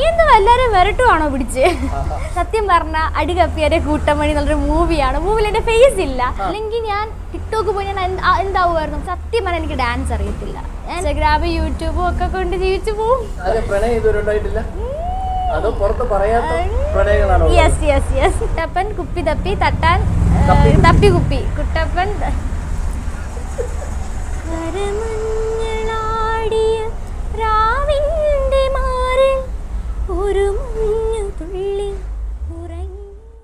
എന്താ എല്ലാരും വരട്ടുവാണോ പിടിച്ച് സത്യം പറഞ്ഞ അടി കപ്പിയാരെ കൂട്ടമണി നല്ലൊരു മൂവിയാണ് മൂവിൽ എന്റെ ഫേസ് ഇല്ല അല്ലെങ്കിൽ ഞാൻ ടിക്ടോക്ക് പോയി ഞാൻ എന്ത്- ആ, എന്താവുമായിരുന്നു സത്യം പറഞ്ഞാൽ എനിക്ക് ഡാൻസ് അറിയത്തില്ല ഇൻസ്റ്റാഗ്രാമും യൂട്യൂബും ഒക്കെ കൊണ്ട് ജീവിച്ചു പോവും ആരും പ്രണയം ഇതുവരെ ഉണ്ടായിട്ടില്ല അതോ പുറത്ത് പറയാത്ത പ്രണയങ്ങളാണോ ഉള്ളത്? യെസ് യെസ് യെസ് കുട്ടപ്പൻ കുപ്പി തപ്പി തട്ടാൻ ഏ, തപ്പി കുപ്പി. തപ്പി കുപ്പി കുട്ടപ്പൻ കരമഞ്ഞളാടിയ രാവിന്റെ മാറിൽ ഒരു മഞ്ഞു തുള്ളി ഉറങ്ങി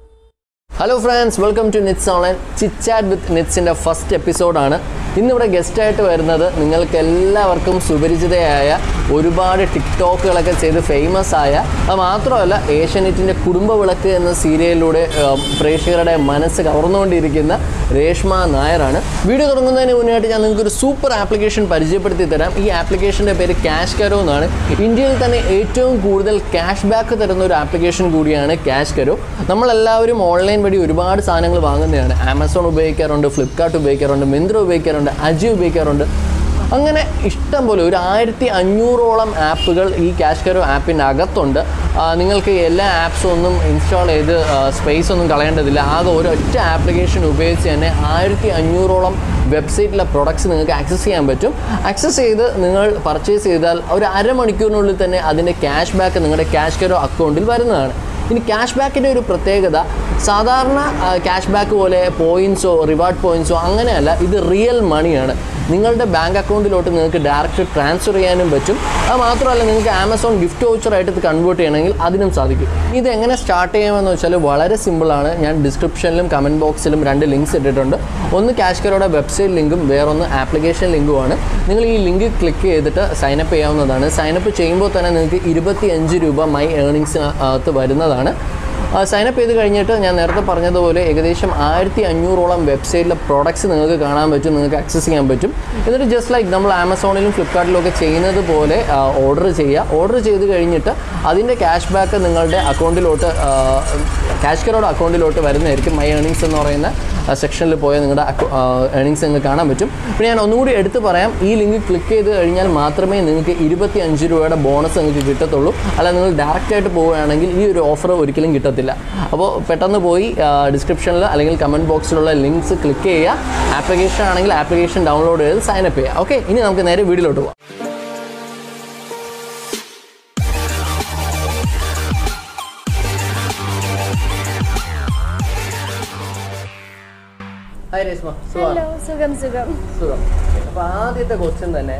hello friends welcome to Nits online chitchat with നിറ്റ്സിൻ്റെ ഫസ്റ്റ് എപ്പിസോഡാണ് ഇന്നിവിടെ ഗസ്റ്റായിട്ട് വരുന്നത് നിങ്ങൾക്ക് എല്ലാവർക്കും സുപരിചിതയായ ഒരുപാട് ടിക്ടോക്കുകളൊക്കെ ചെയ്ത് ഫേമസ് ആയ അത് മാത്രമല്ല ഏഷ്യാനെറ്റിൻ്റെ കുടുംബ വിളക്ക് എന്ന സീരിയലിലൂടെ ആ, പ്രേക്ഷകരുടെ മനസ്സ് കവർന്നുകൊണ്ടിരിക്കുന്ന രേഷ്മ നായരാണ് വീഡിയോ തുടങ്ങുന്നതിന് മുന്നായിട്ട് ഞാൻ നിങ്ങൾക്ക് ഒരു സൂപ്പർ ആപ്ലിക്കേഷൻ പരിചയപ്പെടുത്തി തരാം ഈ ആപ്ലിക്കേഷൻ്റെ പേര് ക്യാഷ് കരോ എന്നാണ് ഇന്ത്യയിൽ തന്നെ ഏറ്റവും കൂടുതൽ ക്യാഷ് ബാക്ക് തരുന്ന ഒരു ആപ്ലിക്കേഷൻ കൂടിയാണ് ക്യാഷ് കരോ നമ്മളെല്ലാവരും ഓൺലൈൻ വഴി ഒരുപാട് സാധനങ്ങൾ വാങ്ങുന്നതാണ് ആമസോൺ ഉപയോഗിക്കാറുണ്ട് ഫ്ലിപ്കാർട്ട് ഉപയോഗിക്കാറുണ്ട് മിന്ത്ര ഉപയോഗിക്കാറുണ്ട് അജി ഉപയോഗിക്കാറുണ്ട് അങ്ങനെ ഇഷ്ടം പോലെ ഒരു ആയിരത്തി അഞ്ഞൂറോളം ആപ്പുകൾ ഈ ക്യാഷ് കരോ ആപ്പിൻ്റെ അകത്തുണ്ട് ആ, നിങ്ങൾക്ക് എല്ലാ ആപ്സും ഒന്നും ഇൻസ്റ്റാൾ ചെയ്ത് സ്പേസ് ഒന്നും കളയേണ്ടതില്ല ആകെ ഒരൊറ്റ ആപ്ലിക്കേഷൻ ഉപയോഗിച്ച് തന്നെ ആയിരത്തി അഞ്ഞൂറോളം വെബ്സൈറ്റിലെ പ്രൊഡക്ട്സ് നിങ്ങൾക്ക് ആക്സസ് ചെയ്യാൻ പറ്റും ആക്സസ് ചെയ്ത് നിങ്ങൾ പർച്ചേസ് ചെയ്താൽ ഒരു അരമണിക്കൂറിനുള്ളിൽ തന്നെ അതിൻ്റെ ക്യാഷ് ബാക്ക് നിങ്ങളുടെ ക്യാഷ് കരോ അക്കൗണ്ടിൽ വരുന്നതാണ് ഇനി ക്യാഷ് ബാക്കിൻ്റെ ഒരു പ്രത്യേകത സാധാരണ ക്യാഷ് ബാക്ക് പോലെ പോയിൻസോ റിവാർഡ് പോയിൻസോ അങ്ങനെയല്ല ഇത് റിയൽ മണിയാണ് നിങ്ങളുടെ ബാങ്ക് അക്കൗണ്ടിലോട്ട് നിങ്ങൾക്ക് ഡയറക്റ്റ് ട്രാൻസ്ഫർ ചെയ്യാനും പറ്റും അത് മാത്രമല്ല നിങ്ങൾക്ക് ആമസോൺ ഗിഫ്റ്റ് വൗച്ചറായിട്ട് ഇത് കൺവേർട്ട് ചെയ്യണമെങ്കിൽ അതിനും സാധിക്കും ഇത് എങ്ങനെ സ്റ്റാർട്ട് ചെയ്യാമെന്ന് വെച്ചാൽ വളരെ സിമ്പിളാണ് ഞാൻ ഡിസ്ക്രിപ്ഷനിലും കമൻറ്റ് ബോക്സിലും രണ്ട് ലിങ്ക്സ് ഇട്ടിട്ടുണ്ട് ഒന്ന് ക്യാഷ് കരോടെ വെബ്സൈറ്റ് ലിങ്കും വേറൊന്ന് ആപ്ലിക്കേഷൻ ലിങ്കുമാണ് നിങ്ങൾ ഈ ലിങ്ക് ക്ലിക്ക് ചെയ്തിട്ട് സൈനപ്പ് ചെയ്യാവുന്നതാണ് സൈനപ്പ് ചെയ്യുമ്പോൾ തന്നെ നിങ്ങൾക്ക് ഇരുപത്തി അഞ്ച് രൂപ മൈ ഏണിങ്സിനകത്ത് വരുന്നതാണ് സൈനപ്പ് ചെയ്ത് കഴിഞ്ഞിട്ട് ഞാൻ നേരത്തെ പറഞ്ഞതുപോലെ ഏകദേശം ആയിരത്തി അഞ്ഞൂറോളം വെബ്സൈറ്റിലെ പ്രോഡക്ട്സ് നിങ്ങൾക്ക് കാണാൻ പറ്റും നിങ്ങൾക്ക് ആക്സസ് ചെയ്യാൻ പറ്റും എന്നിട്ട് ജസ്റ്റ് ലൈക്ക് നമ്മൾ ആമസോണിലും ഫ്ലിപ്കാർട്ടിലും ഒക്കെ ചെയ്യുന്നത് പോലെ ഓർഡർ ചെയ്യുക ഓർഡർ ചെയ്ത് കഴിഞ്ഞിട്ട് അതിൻ്റെ ക്യാഷ് ബാക്ക് നിങ്ങളുടെ അക്കൗണ്ടിലോട്ട് ക്യാഷ് കരോട് അക്കൗണ്ടിലോട്ട് വരുന്നതായിരിക്കും മൈ ഏണിങ്സ് എന്ന് പറയുന്ന സെക്ഷനിൽ പോയാൽ നിങ്ങളുടെ ഏണിങ്സ് നിങ്ങൾക്ക് കാണാൻ പറ്റും പിന്നെ ഞാൻ ഒന്നുകൂടി എടുത്ത് പറയാം ഈ ലിങ്ക് ക്ലിക്ക് ചെയ്ത് കഴിഞ്ഞാൽ മാത്രമേ നിങ്ങൾക്ക് ഇരുപത്തി അഞ്ച് രൂപയുടെ ബോണസ് നിങ്ങൾക്ക് കിട്ടത്തുള്ളൂ അല്ല നിങ്ങൾ ഡയറക്റ്റ് ആയിട്ട് പോവുകയാണെങ്കിൽ ഈ ഒരു ഓഫർ ഒരിക്കലും കിട്ടത്തില്ല അപ്പോൾ പെട്ടെന്ന് പോയി ഡിസ്ക്രിപ്ഷനിൽ അല്ലെങ്കിൽ കമൻറ്റ് ബോക്സിലുള്ള ലിങ്ക്സ് ക്ലിക്ക് ചെയ്യുക ആപ്ലിക്കേഷൻ ആണെങ്കിൽ ആപ്ലിക്കേഷൻ ഡൗൺലോഡ് ചെയ്ത് സൈനപ്പ് ചെയ്യുക ഓക്കെ ഇനി നമുക്ക് നേരെ വീഡിയോയിലോട്ട് പോകാം ഹായ് രേഷ്മ സുഖമാണ് ഹലോ സുഖം സുഖം സുഖം അപ്പൊ ആദ്യത്തെ ക്വസ്റ്റ്യൻ തന്നെ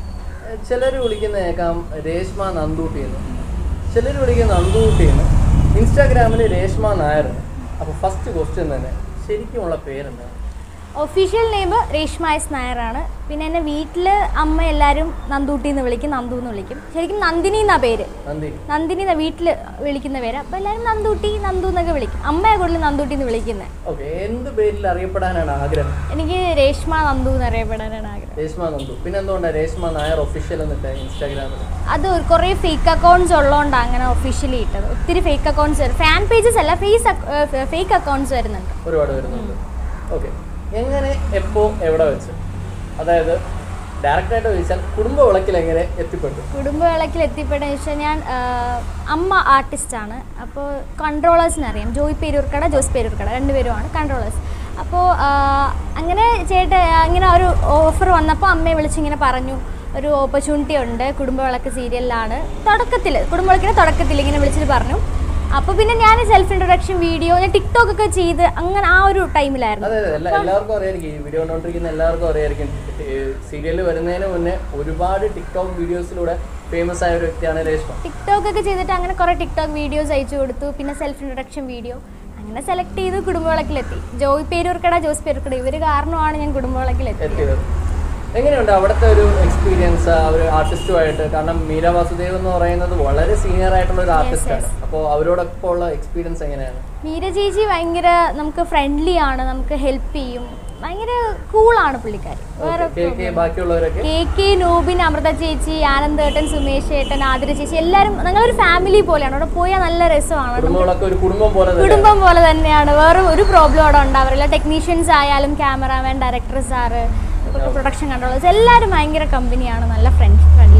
ചിലർ വിളിക്കുന്ന കേൾക്കാം രേഷ്മ നന്ദൂട്ടി എന്ന് ചിലർ വിളിക്കുന്ന നന്ദൂട്ടി എന്ന് ഇൻസ്റ്റാഗ്രാമിൽ രേഷ്മ നായർ അപ്പൊ ഫസ്റ്റ് ക്വസ്റ്റ്യൻ തന്നെ ശരിക്കുമുള്ള പേരെന്താണ് ഒഫീഷ്യൽ നെയിം രേഷ്മ എസ് നായരാണ് പിന്നെ എന്നെ വീട്ടിൽ അമ്മ എല്ലാവരും നന്ദൂട്ടി എന്ന് വിളിക്കും നന്ദു എന്ന് വിളിക്കും ശരിക്കും നന്ദിനി എന്നാ പേര് നന്ദി നന്ദിനി എന്നാ വീട്ടിൽ വിളിക്കുന്ന പേര് അപ്പോൾ എല്ലാവരും നന്ദൂട്ടി നന്ദു എന്നൊക്കെ വിളിക്കും അമ്മയെ കൂടുതൽ നന്ദൂട്ടി എന്ന് വിളിക്കുന്നത് ഓക്കെ എന്ത് പേരിൽ അറിയപ്പെടാനാണ് ആഗ്രഹം എനിക്ക് രേഷ്മ നന്ദു എന്ന് അറിയപ്പെടാനാണ് ആഗ്രഹം രേഷ്മ നന്ദു പിന്നെ എന്തുകൊണ്ടാണ് രേഷ്മ നായർ ഒഫീഷ്യൽ എന്നിട്ട് ഇൻസ്റ്റാഗ്രാമിൽ അത് ഒരു കുറേ ഫേക്ക് അക്കൗണ്ട്സ് ഉള്ളതുകൊണ്ടാണ് അങ്ങനെ ഒഫീഷ്യലി ഇട്ടത് ഒത്തിരി ഫേക്ക് അക്കൗണ്ട്സ് വരും ഫാൻ പേജസ് അല്ല ഫേസ് ഫേക്ക് അക്കൗണ്ട്സ് വരുന്നുണ്ട് ഒരുപാട് വരുന്നുണ്ട് ഓക്കെ എങ്ങനെ എപ്പോ എവിടെ വെച്ച് അതായത് ഡയറക്റ്റായിട്ട് ചോദിച്ചാൽ കുടുംബ വിളക്കിൽ എങ്ങനെ എത്തിപ്പെട്ടു കുടുംബവിളക്കിൽ എത്തിപ്പെട്ടെന്ന് വെച്ചാൽ ഞാൻ ആ, അമ്മ ആർട്ടിസ്റ്റാണ് അപ്പോൾ കൺട്രോളേഴ്സിനെ അറിയാം ജോയ് പേരൂർക്കട ജോസ് പേരൂർക്കട രണ്ടുപേരുമാണ് കൺട്രോളേഴ്സ് അപ്പോൾ അങ്ങനെ ചേട്ട ഇങ്ങനെ ഒരു ഓഫർ വന്നപ്പോൾ അമ്മയെ വിളിച്ച് ഇങ്ങനെ പറഞ്ഞു ഒരു ഓപ്പർച്യൂണിറ്റി ഉണ്ട് കുടുംബവിളക്ക് സീരിയലിലാണ് തുടക്കത്തിൽ കുടുംബവിളക്കിൻ്റെ തുടക്കത്തിൽ ഇങ്ങനെ വിളിച്ചിട്ട് പറഞ്ഞു അപ്പോൾ പിന്നെ ഞാൻ സെൽഫ് ഇൻട്രൊഡക്ഷൻ വീഡിയോ ഞാൻ ടിക്ടോക്ക് ഒക്കെ ചെയ്ത് അങ്ങനെ ആ ഒരു ടൈമിലായിരുന്നു അതെ അതെ എല്ലാ- എല്ലാവർക്കും അറിയായിരിക്കും ഈ വീഡിയോ കണ്ടോണ്ടിരിക്കുന്ന എല്ലാവർക്കും അറിയായിരിക്കും സീരിയലിൽ വരുന്നതിന് മുന്നേ ഒരുപാട് ടിക്ടോക്ക് വീഡിയോസിലൂടെ ഫേമസ് ആയ ഒരു വ്യക്തിയാണ് രേഷ്മ ടിക്ടോക്ക് ഒക്കെ ചെയ്തിട്ട് അങ്ങനെ കുറേ ടിക്ടോക്ക് വീഡിയോസ് അയച്ചു കൊടുത്തു പിന്നെ സെൽഫ് ഇൻട്രൊഡക്ഷൻ വീഡിയോ അങ്ങനെ സെലക്ട് ചെയ്ത് കുടുംബവിളക്കിലെത്തി ജോയ് പേരൂർക്കട ജോസ് പേരൂർക്കട ഇവർ കാരണമാണ് ഞാൻ കുടുംബവിളക്കിലെത്തി എത്തിയത് എങ്ങനെയുണ്ട് അവിടുത്തെ ഒരു എക്സ്പീരിയൻസ് ഒരു ആർട്ടിസ്റ്റുമായിട്ട് കാരണം മീര വാസുദേവ് എന്ന് പറയുന്നത് വളരെ സീനിയർ ആയിട്ടുള്ള ഒരു ആർട്ടിസ്റ്റാണ് അപ്പോൾ അവരോടൊപ്പം ഉള്ള എക്സ്പീരിയൻസ് എങ്ങനെയാണ് മീര ചേച്ചി ഭയങ്കര നമുക്ക് ഫ്രണ്ട്ലി ആണ് നമുക്ക് ഹെൽപ്പ് ചെയ്യും ഭയങ്കര കൂളാണ് പുള്ളിക്കാരി വേറെ കെ കെ ബാക്കിയുള്ളവരൊക്കെ കെ കെ നോബിൻ അമൃത ചേച്ചി ആനന്ദ് ഏട്ടൻ സുമേഷ് ഏട്ടൻ ആതിര ചേച്ചി എല്ലാവരും ഞങ്ങളൊരു ഫാമിലി പോലെയാണ് അവിടെ പോയാൽ നല്ല രസമാണ് കുടുംബങ്ങളൊക്കെ ഒരു കുടുംബം പോലെ തന്നെ കുടുംബം പോലെ തന്നെയാണ് വേറെ ഒരു പ്രോബ്ലം അവിടെ ഉണ്ടാവാറില്ല ടെക്നീഷ്യൻസ് ആയാലും cameraman director sir production controllers എല്ലാവരും ഭയങ്കര കമ്പനിയാണ് നല്ല ഫ്രണ്ട്സ് ഫ്രണ്ട്ലിയാണ്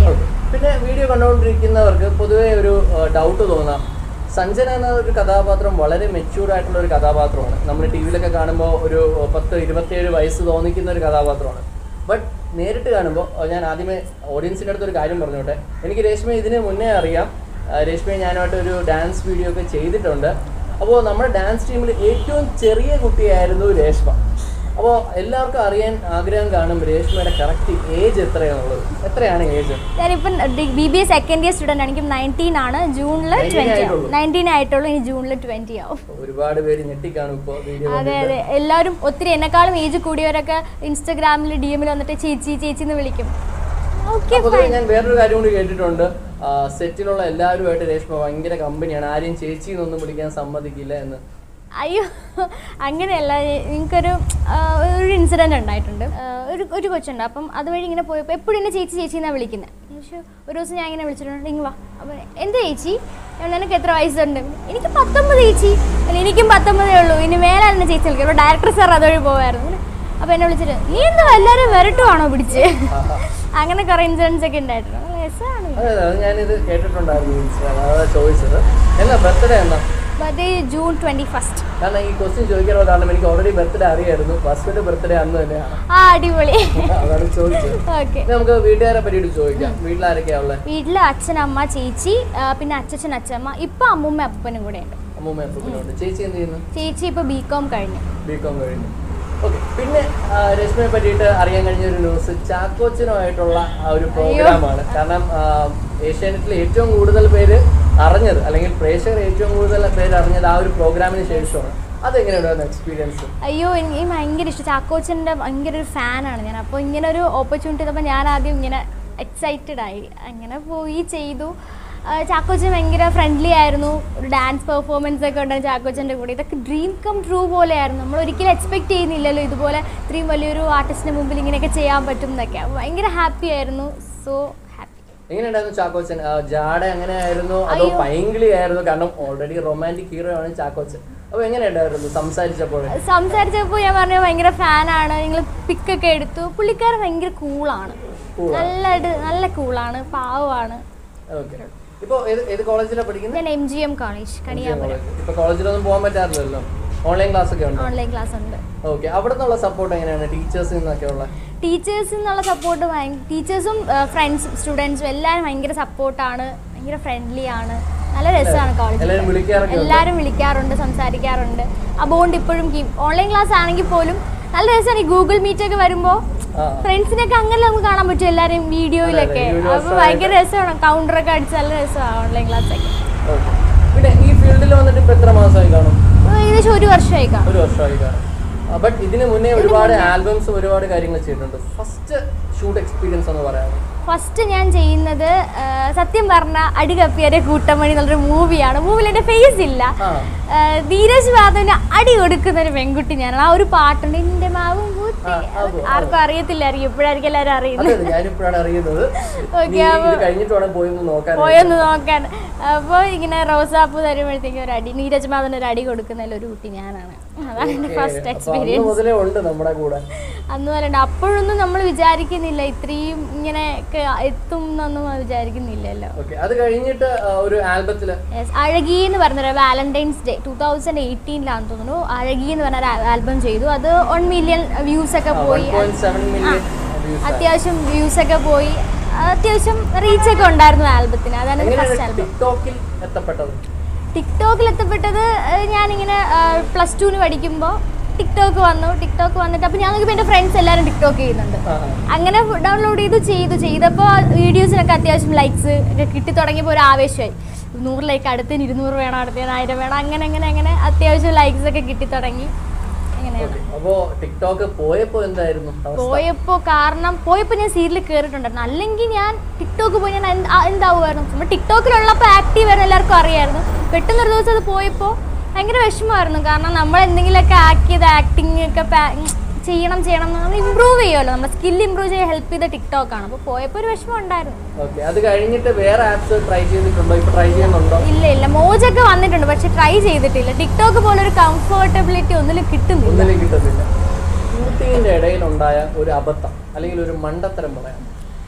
പിന്നെ വീഡിയോ കണ്ടുകൊണ്ടിരിക്കുന്നവർക്ക് പൊതുവേ ഒരു ഡൗട്ട് തോന്നാം സഞ്ജന എന്ന ഒരു കഥാപാത്രം വളരെ മെച്യൂർഡ് ആയിട്ടുള്ള ഒരു കഥാപാത്രമാണ് നമ്മൾ ടി വിയിലൊക്കെ കാണുമ്പോൾ ഒരു പത്ത് ഇരുപത്തിയേഴ് വയസ്സ് തോന്നിക്കുന്ന ഒരു കഥാപാത്രമാണ് ബട്ട് നേരിട്ട് കാണുമ്പോൾ ഞാൻ ആദ്യമേ ഓഡിയൻസിൻ്റെ അടുത്ത് ഒരു കാര്യം പറഞ്ഞോട്ടെ എനിക്ക് രേഷ്മ ഇതിന് മുന്നേ അറിയാം ആ, രേഷ്മയെ ഞാനുമായിട്ട് ഒരു ഡാൻസ് വീഡിയോ ഒക്കെ ചെയ്തിട്ടുണ്ട് അപ്പോൾ നമ്മുടെ ഡാൻസ് ടീമിൽ ഏറ്റവും ചെറിയ കുട്ടിയായിരുന്നു രേഷ്മ അപ്പോൾ എല്ലാവർക്കും അറിയാൻ ആഗ്രഹം കാണും രേഷ്മയുടെ കറക്റ്റ് ഏജ് എത്രയാണുള്ളത് എത്രയാണ് ഏജ് ഞാനിപ്പം B B A second year student ആണ് എനിക്ക് നയൻറ്റീൻ ആണ് ജൂണിൽ 19 ട്വൻറ്റി ആവും ആയിട്ടുള്ളൂ. നയൻറ്റീൻ ആയിട്ടുള്ളൂ ഇനി ജൂണിൽ ട്വൻറ്റി ആവും ഒരുപാട് പേര് ഞെട്ടിക്കാണും ഇപ്പോൾ വീഡിയോ അതെ അതെ എല്ലാവരും ഒത്തിരി എന്നെക്കാളും ഏജ് കൂടിയവരൊക്കെ ഇൻസ്റ്റഗ്രാമിൽ ഡി എമ്മിൽ വന്നിട്ട് ചേച്ചി ചേച്ചി എന്ന് വിളിക്കും ഓക്കെ പൊതുവെ ഞാൻ വേറൊരു കാര്യം കൂടി കേട്ടിട്ടുണ്ട് ആ, സെറ്റിലുള്ള എല്ലാവരുമായിട്ട് രേഷ്മ ഭയങ്കര കമ്പനിയാണ് ആരെയും ചേച്ചി എന്നൊന്നും വിളിക്കാൻ സമ്മതിക്കില്ല എന്ന് അയ്യോ അങ്ങനെയല്ല എനിക്കൊരു ആ, ഒരു ഇൻസിഡൻറ്റ് ഉണ്ടായിട്ടുണ്ട് ആ, ഒരു ഒരു കൊച്ചുണ്ട് അപ്പം അതുവഴി ഇങ്ങനെ പോയപ്പോൾ എപ്പോഴും എന്നെ ചേച്ചി ചേച്ചി എന്നാണ് വിളിക്കുന്നത് പക്ഷേ ഒരു ദിവസം ഞാൻ ഇങ്ങനെ വിളിച്ചിട്ടുണ്ട് ഇങ്ങ് വാ അപ്പം എന്താ ചേച്ചി ഞാൻ, നിനക്ക് എത്ര വയസ്സുണ്ട് എനിക്ക് പത്തൊമ്പത് ചേച്ചി അല്ല, എനിക്കും പത്തൊമ്പതേ ഉള്ളൂ ഇനി മേലെ എന്നെ ചേച്ചി വിളിക്കും അപ്പോൾ ഡയറക്ടർ സാർ അതുവഴി പോകായിരുന്നു അപ്പോൾ എന്നെ വിളിച്ചിട്ട് നീ എന്താ എല്ലാവരും വരട്ടുവാണോ പിടിച്ച് അങ്ങനെ കുറേ ഇൻസിഡൻസ് ഒക്കെ ഉണ്ടായിട്ടുണ്ട് നല്ല രസമാണ് അതെ അതെ അത് ഞാനിത് കേട്ടിട്ടുണ്ടായിരുന്നു ഇൻസ്റ്റാഗ്രാം അതാ ചോദിച്ചത് എന്നാ ബർത്ത്ഡേ എന്നാ അപ്പോൾ അത് ജൂൺ ട്വൻറ്റി ഫസ്റ്റ് കാരണം ഈ ക്വസ്റ്റ്യൻ ചോദിക്കാനുള്ള കാരണം എനിക്ക് ഓൾറെഡി ബർത്ത്ഡേ അറിയായിരുന്നു ഫസ്റ്റ് ബർത്ത്ഡേ അന്ന് തന്നെയാണ് ആ അടിപൊളി അതാണ് ചോദിച്ചത് ഓക്കെ ഇനി നമുക്ക് വീട്ടുകാരെ പറ്റിയിട്ട് ചോദിക്കാം വീട്ടിലാരൊക്കെയാ ഉള്ളത് വീട്ടിൽ അച്ഛൻ അമ്മ ചേച്ചി ആ, പിന്നെ അച്ഛൻ അച്ഛമ്മ ഇപ്പൊ അമ്മൂമ്മ അപ്പനും കൂടെ ഉണ്ട് അമ്മൂമ്മ അപ്പൂപ്പനുണ്ട് ചേച്ചി എന്ത് ചെയ്യുന്നു ചേച്ചി ഇപ്പൊ ബി കോം കഴിഞ്ഞു ബി കോം കഴിഞ്ഞു ഓക്കെ പിന്നെ ആ, രശ്മിയെ പറ്റിയിട്ട് അറിയാൻ കഴിഞ്ഞ ഒരു ന്യൂസ് ചാക്കോച്ചനുമായിട്ടുള്ള ആ ഒരു പ്രോഗ്രാമാണ് കാരണം ആ, ഏഷ്യാനെറ്റിൽ ഏറ്റവും കൂടുതൽ പേര് അറിഞ്ഞത് അല്ലെങ്കിൽ പ്രേക്ഷകർ ഏറ്റവും കൂടുതൽ പേര് അറിഞ്ഞത് ആ ഒരു പ്രോഗ്രാമിന് ശേഷമാണ് അതെങ്ങനെയുണ്ടായിരുന്നു എക്സ്പീരിയൻസ് അയ്യോ എനിക്ക് ഭയങ്കര ഇഷ്ടം ചാക്കോച്ചൻ്റെ ഭയങ്കര ഒരു ഫാനാണ് ഞാൻ അപ്പോൾ ഇങ്ങനെ ഒരു ഓപ്പർച്യൂണിറ്റി തന്നപ്പോൾ ഞാൻ ആദ്യം ഇങ്ങനെ എക്സൈറ്റഡ് ആയി അങ്ങനെ പോയി ചെയ്തു ആ, ചാക്കോച്ചൻ ഭയങ്കര ഫ്രണ്ട്ലി ആയിരുന്നു ഒരു ഡാൻസ് പെർഫോമൻസ് ഒക്കെ ഉണ്ടായിരുന്നു ചാക്കോച്ചൻ്റെ കൂടെ ഇതൊക്കെ ഡ്രീം കം ട്രൂ പോലെയായിരുന്നു നമ്മൾ ഒരിക്കലും എക്സ്പെക്ട് ചെയ്യുന്നില്ലല്ലോ ഇതുപോലെ ഇത്രയും വലിയൊരു ആർട്ടിസ്റ്റിന് മുമ്പിൽ ഇങ്ങനെയൊക്കെ ചെയ്യാൻ പറ്റും എന്നൊക്കെ അപ്പോൾ ഭയങ്കര ഹാപ്പി ആയിരുന്നു സോ ഹാപ്പി എങ്ങനെയുണ്ടായിരുന്നു ചാക്കോച്ചൻ ആ, ജാട എങ്ങനെയായിരുന്നു അതോ അയ്യോ. പൈങ്കിളി ആയിരുന്നു കാരണം ഓൾറെഡി റൊമാൻറ്റിക് ഹീറോ ആണ് ചാക്കോച്ചൻ അപ്പോൾ എങ്ങനെയുണ്ടായിരുന്നു സംസാരിച്ചപ്പോൾ സംസാരിച്ചപ്പോൾ ഞാൻ പറഞ്ഞ ഭയങ്കര ഫാനാണ് ഞങ്ങൾ പിക്കൊക്കെ എടുത്തു പുള്ളിക്കാരൻ ഭയങ്കര കൂളാണ് Cool ആ. നല്ലതായിട്ട് നല്ല കൂളാണ് പാവമാണ് ഓക്കെ ഇപ്പോൾ ഏത് ഏത് കോളേജിലാണ് പഠിക്കുന്നത് ഞാൻ M G M college Kaniyapuram ഇപ്പോൾ കോളേജിലൊന്നും പോകാൻ പറ്റാറില്ലല്ലോ ഓൺലൈൻ ക്ലാസ് ഒക്കെ ഉണ്ടോ ഓൺലൈൻ ക്ലാസ് ഉണ്ട് ഓക്കെ അവിടെ നിന്നുള്ള സപ്പോർട്ട് എങ്ങനെയാണ് ടീച്ചേഴ്സിൽ നിന്നൊക്കെ ഉള്ള ടീച്ചേഴ്സിൽ നിന്നുള്ള സപ്പോർട്ട് ടീച്ചേഴ്സും ഫ്രണ്ട്സും സ്റ്റുഡൻസും എല്ലാവരും ഭയങ്കര സപ്പോർട്ടാണ് ഭയങ്കര ഫ്രണ്ട്ലി ആണ് നല്ല രസമാണ് കോളേജ് എല്ലാവരും വിളിക്കാറൊക്കെ ഉണ്ടോ? എല്ലാവരും വിളിക്കാറുണ്ട് സംസാരിക്കാറുണ്ട് ആ ബോണ്ട് ഇപ്പോഴും കീപ് ഓൺലൈൻ ക്ലാസ് ആണെങ്കിൽ പോലും നല്ല രസമാണ് ഈ ഗൂഗിൾ മീറ്റ് ഒക്കെ വരുമ്പോൾ ആ ഫ്രണ്ട്സിനൊക്കെ അങ്ങനെ നമുക്ക് കാണാൻ പറ്റും എല്ലാവരും വീഡിയോയിലൊക്കെ അതെ, അതെ, അപ്പൊ universal ഭയങ്കര രസമാണ് കൗണ്ടറൊക്കെ അടിച്ച് നല്ല രസമാണ് ഓൺലൈൻ ക്ലാസ് ഒക്കെ ഓക്കെ പിന്നെ ഈ ഫീൽഡിൽ വന്നിട്ട് ഇപ്പൊ എത്ര മാസമായി കാണും അപ്പൊ ഏകദേശം ഒരു വർഷമായി കാണും ഒരു വർഷമായി കാണും ബട്ട് ഇതിന് മുന്നേ ഒരുപാട് ആൽബംസ് ഒരുപാട് കാര്യങ്ങൾ ചെയ്തിട്ടുണ്ട് ഫസ്റ്റ് ഷൂട്ട് എക്സ്പീരിയൻസ് എന്ന് പറയാമോ ഫസ്റ്റ് ഞാൻ ചെയ്യുന്നത് ആ, സത്യം പറഞ്ഞ അടി കപ്പിയരെ കൂട്ടമണി എന്നുള്ളൊരു മൂവിയാണ് മൂവിൽ എൻ്റെ ഫേസ് ഇല്ല ആ ആ, ധീരജ് മാധവന് അടി കൊടുക്കുന്ന ഒരു പെൺകുട്ടി ഞാനാണ് ആ ഒരു പാട്ടുണ്ട് എൻ്റെ മാവും പൂത്തി ആ, ആ, അത് ആർക്കും അറിയത്തില്ലായിരിക്കും ഇപ്പോഴായിരിക്കും എല്ലാവരും അറിയുന്നത് അതെ ഞാനിപ്പോഴാണ് അറിയുന്നത് Okay, നീ ഇത് അപ്പൊ- കഴിഞ്ഞിട്ട് വേണം പോയി ഒന്ന് നോക്കാൻ പോയൊന്ന് നോക്കാൻ അപ്പോൾ ഇങ്ങനെ റോസാപ്പൂ തരുമ്പോഴത്തേക്കും ഒരു അടി നീരജ് മാധവന് ഒരു അടി കൊടുക്കുന്നതിൽ ഒരു കുട്ടി ഞാനാണ് അതാണ് എൻ്റെ ഫസ്റ്റ് അപ്പൊ അന്ന് എക്സ്പീരിയൻസ് മുതലേ ഉണ്ട് നമ്മുടെ കൂടെ അന്ന് പറയണ്ട അപ്പോഴൊന്നും നമ്മൾ വിചാരിക്കുന്നില്ല ഇത്രയും ഇങ്ങനെയൊക്കെ എത്തും എന്നൊന്നും വിചാരിക്കുന്നില്ലല്ലോ ഓക്കെ അത് കഴിഞ്ഞിട്ട് ആ, ഒരു ആൽബത്തില് Yes, അഴകി എന്ന് പറഞ്ഞൊരു വാലന്റൈൻസ് ഡേ ടൂ തൗസൻഡ് എയ്റ്റീനിലാണെന്ന് തോന്നുന്നു അഴകി എന്ന് പറഞ്ഞ ആൽബം ചെയ്തു അത് വൺ മില്യൺ വ്യൂസ് ഒക്കെ വൺ പോയി പോയിന്റ് സെവൻ മില്യൺ വ്യൂസ് അത്യാവശ്യം വ്യൂസ് ഒക്കെ പോയി അത്യാവശ്യം റീച്ച് ഒക്കെ ഉണ്ടായിരുന്നു ആൽബത്തിന് അതാണ് ഫസ്റ്റ് എങ്ങനെയാണ് ആൽബം ടിക്ടോക്കിൽ എത്തപ്പെട്ടത് ടിക്ടോക്കിൽ എത്തപ്പെട്ടത് ഏഹ്, ഞാനിങ്ങനെ പ്ലസ് ടുവിന് പഠിക്കുമ്പോൾ ടിക്ടോക്ക് വന്നു ടിക്ടോക്ക് വന്നിട്ട് അപ്പോൾ ഞാൻ നോക്കിയപ്പോൾ എൻ്റെ ഫ്രണ്ട്സ് എല്ലാവരും ടിക്ടോക്ക് ചെയ്യുന്നുണ്ട് ആ, ആ. അങ്ങനെ ഡൗൺലോഡ് ചെയ്തു ചെയ്തു ചെയ്തപ്പോൾ വീഡിയോസിനൊക്കെ അത്യാവശ്യം ലൈക്സ് ഒക്കെ കിട്ടി തുടങ്ങിയപ്പോൾ ഒരു ആവേശമായി നൂറ് ലൈക്ക് അടുത്തതിന് ഇരുന്നൂറ് വേണം അടുത്തതിന് ആയിരം വേണം അങ്ങനെ അങ്ങനെ അങ്ങനെ അത്യാവശ്യം ലൈക്സ് ഒക്കെ കിട്ടി തുടങ്ങി അങ്ങനെയാണ് Okay. അപ്പോ ടിക്ടോക്ക് പോയപ്പോ എന്തായിരുന്നു അവസ്ഥ? പോയപ്പോൾ കാരണം പോയപ്പോൾ ഞാൻ സീരിയൽ കയറിയിട്ടുണ്ടായിരുന്നു അല്ലെങ്കിൽ ഞാൻ ടിക്ടോക്ക് പോയി ഞാൻ എന്ത് ആ- എന്താവുമായിരുന്നു നമ്മൾ ടിക്ടോക്കിലുള്ളപ്പോൾ ആക്റ്റീവ് ആയിരുന്നു എല്ലാവർക്കും അറിയായിരുന്നു പെട്ടെന്ന് ഒരു ദിവസം അത് പോയപ്പോൾ ഭയങ്കര വിഷമമായിരുന്നു കാരണം നമ്മൾ എന്തെങ്കിലുമൊക്കെ ആക്കിയത് ആക്ടിങ് ഒക്കെ പാ- ഉം, ചെയ്യണം ചെയ്യണം എന്ന് നമ്മൾ ഇമ്പ്രൂവ് ചെയ്യുമല്ലോ നമ്മുടെ സ്കിൽ ഇമ്പ്രൂവ് ചെയ്യാൻ ഹെൽപ്പ് ചെയ്ത ടിക്ടോക്കാണ് അപ്പോൾ പോയപ്പോൾ ഒരു വിഷമം ഉണ്ടായിരുന്നു Okay. അത് കഴിഞ്ഞിട്ട് വേറെ ആപ്സ് ട്രൈ ചെയ്തിട്ടുണ്ടോ ഇപ്പൊ ട്രൈ ചെയ്യുന്നുണ്ടോ ഇല്ല ഇല്ല മോജൊക്കെ വന്നിട്ടുണ്ട് പക്ഷെ ട്രൈ ചെയ്തിട്ടില്ല ടിക്ടോക്ക് പോലെ ഒരു കംഫർട്ടബിലിറ്റി ഒന്നിലും കിട്ടുന്നില്ല ഒന്നിലും കിട്ടുന്നില്ല ഷൂട്ടിങ്ങിന്റെ ഇടയിൽ ഉണ്ടായ ഒരു അബദ്ധം അല്ലെങ്കിൽ ഒരു മണ്ടത്തരം പറയാം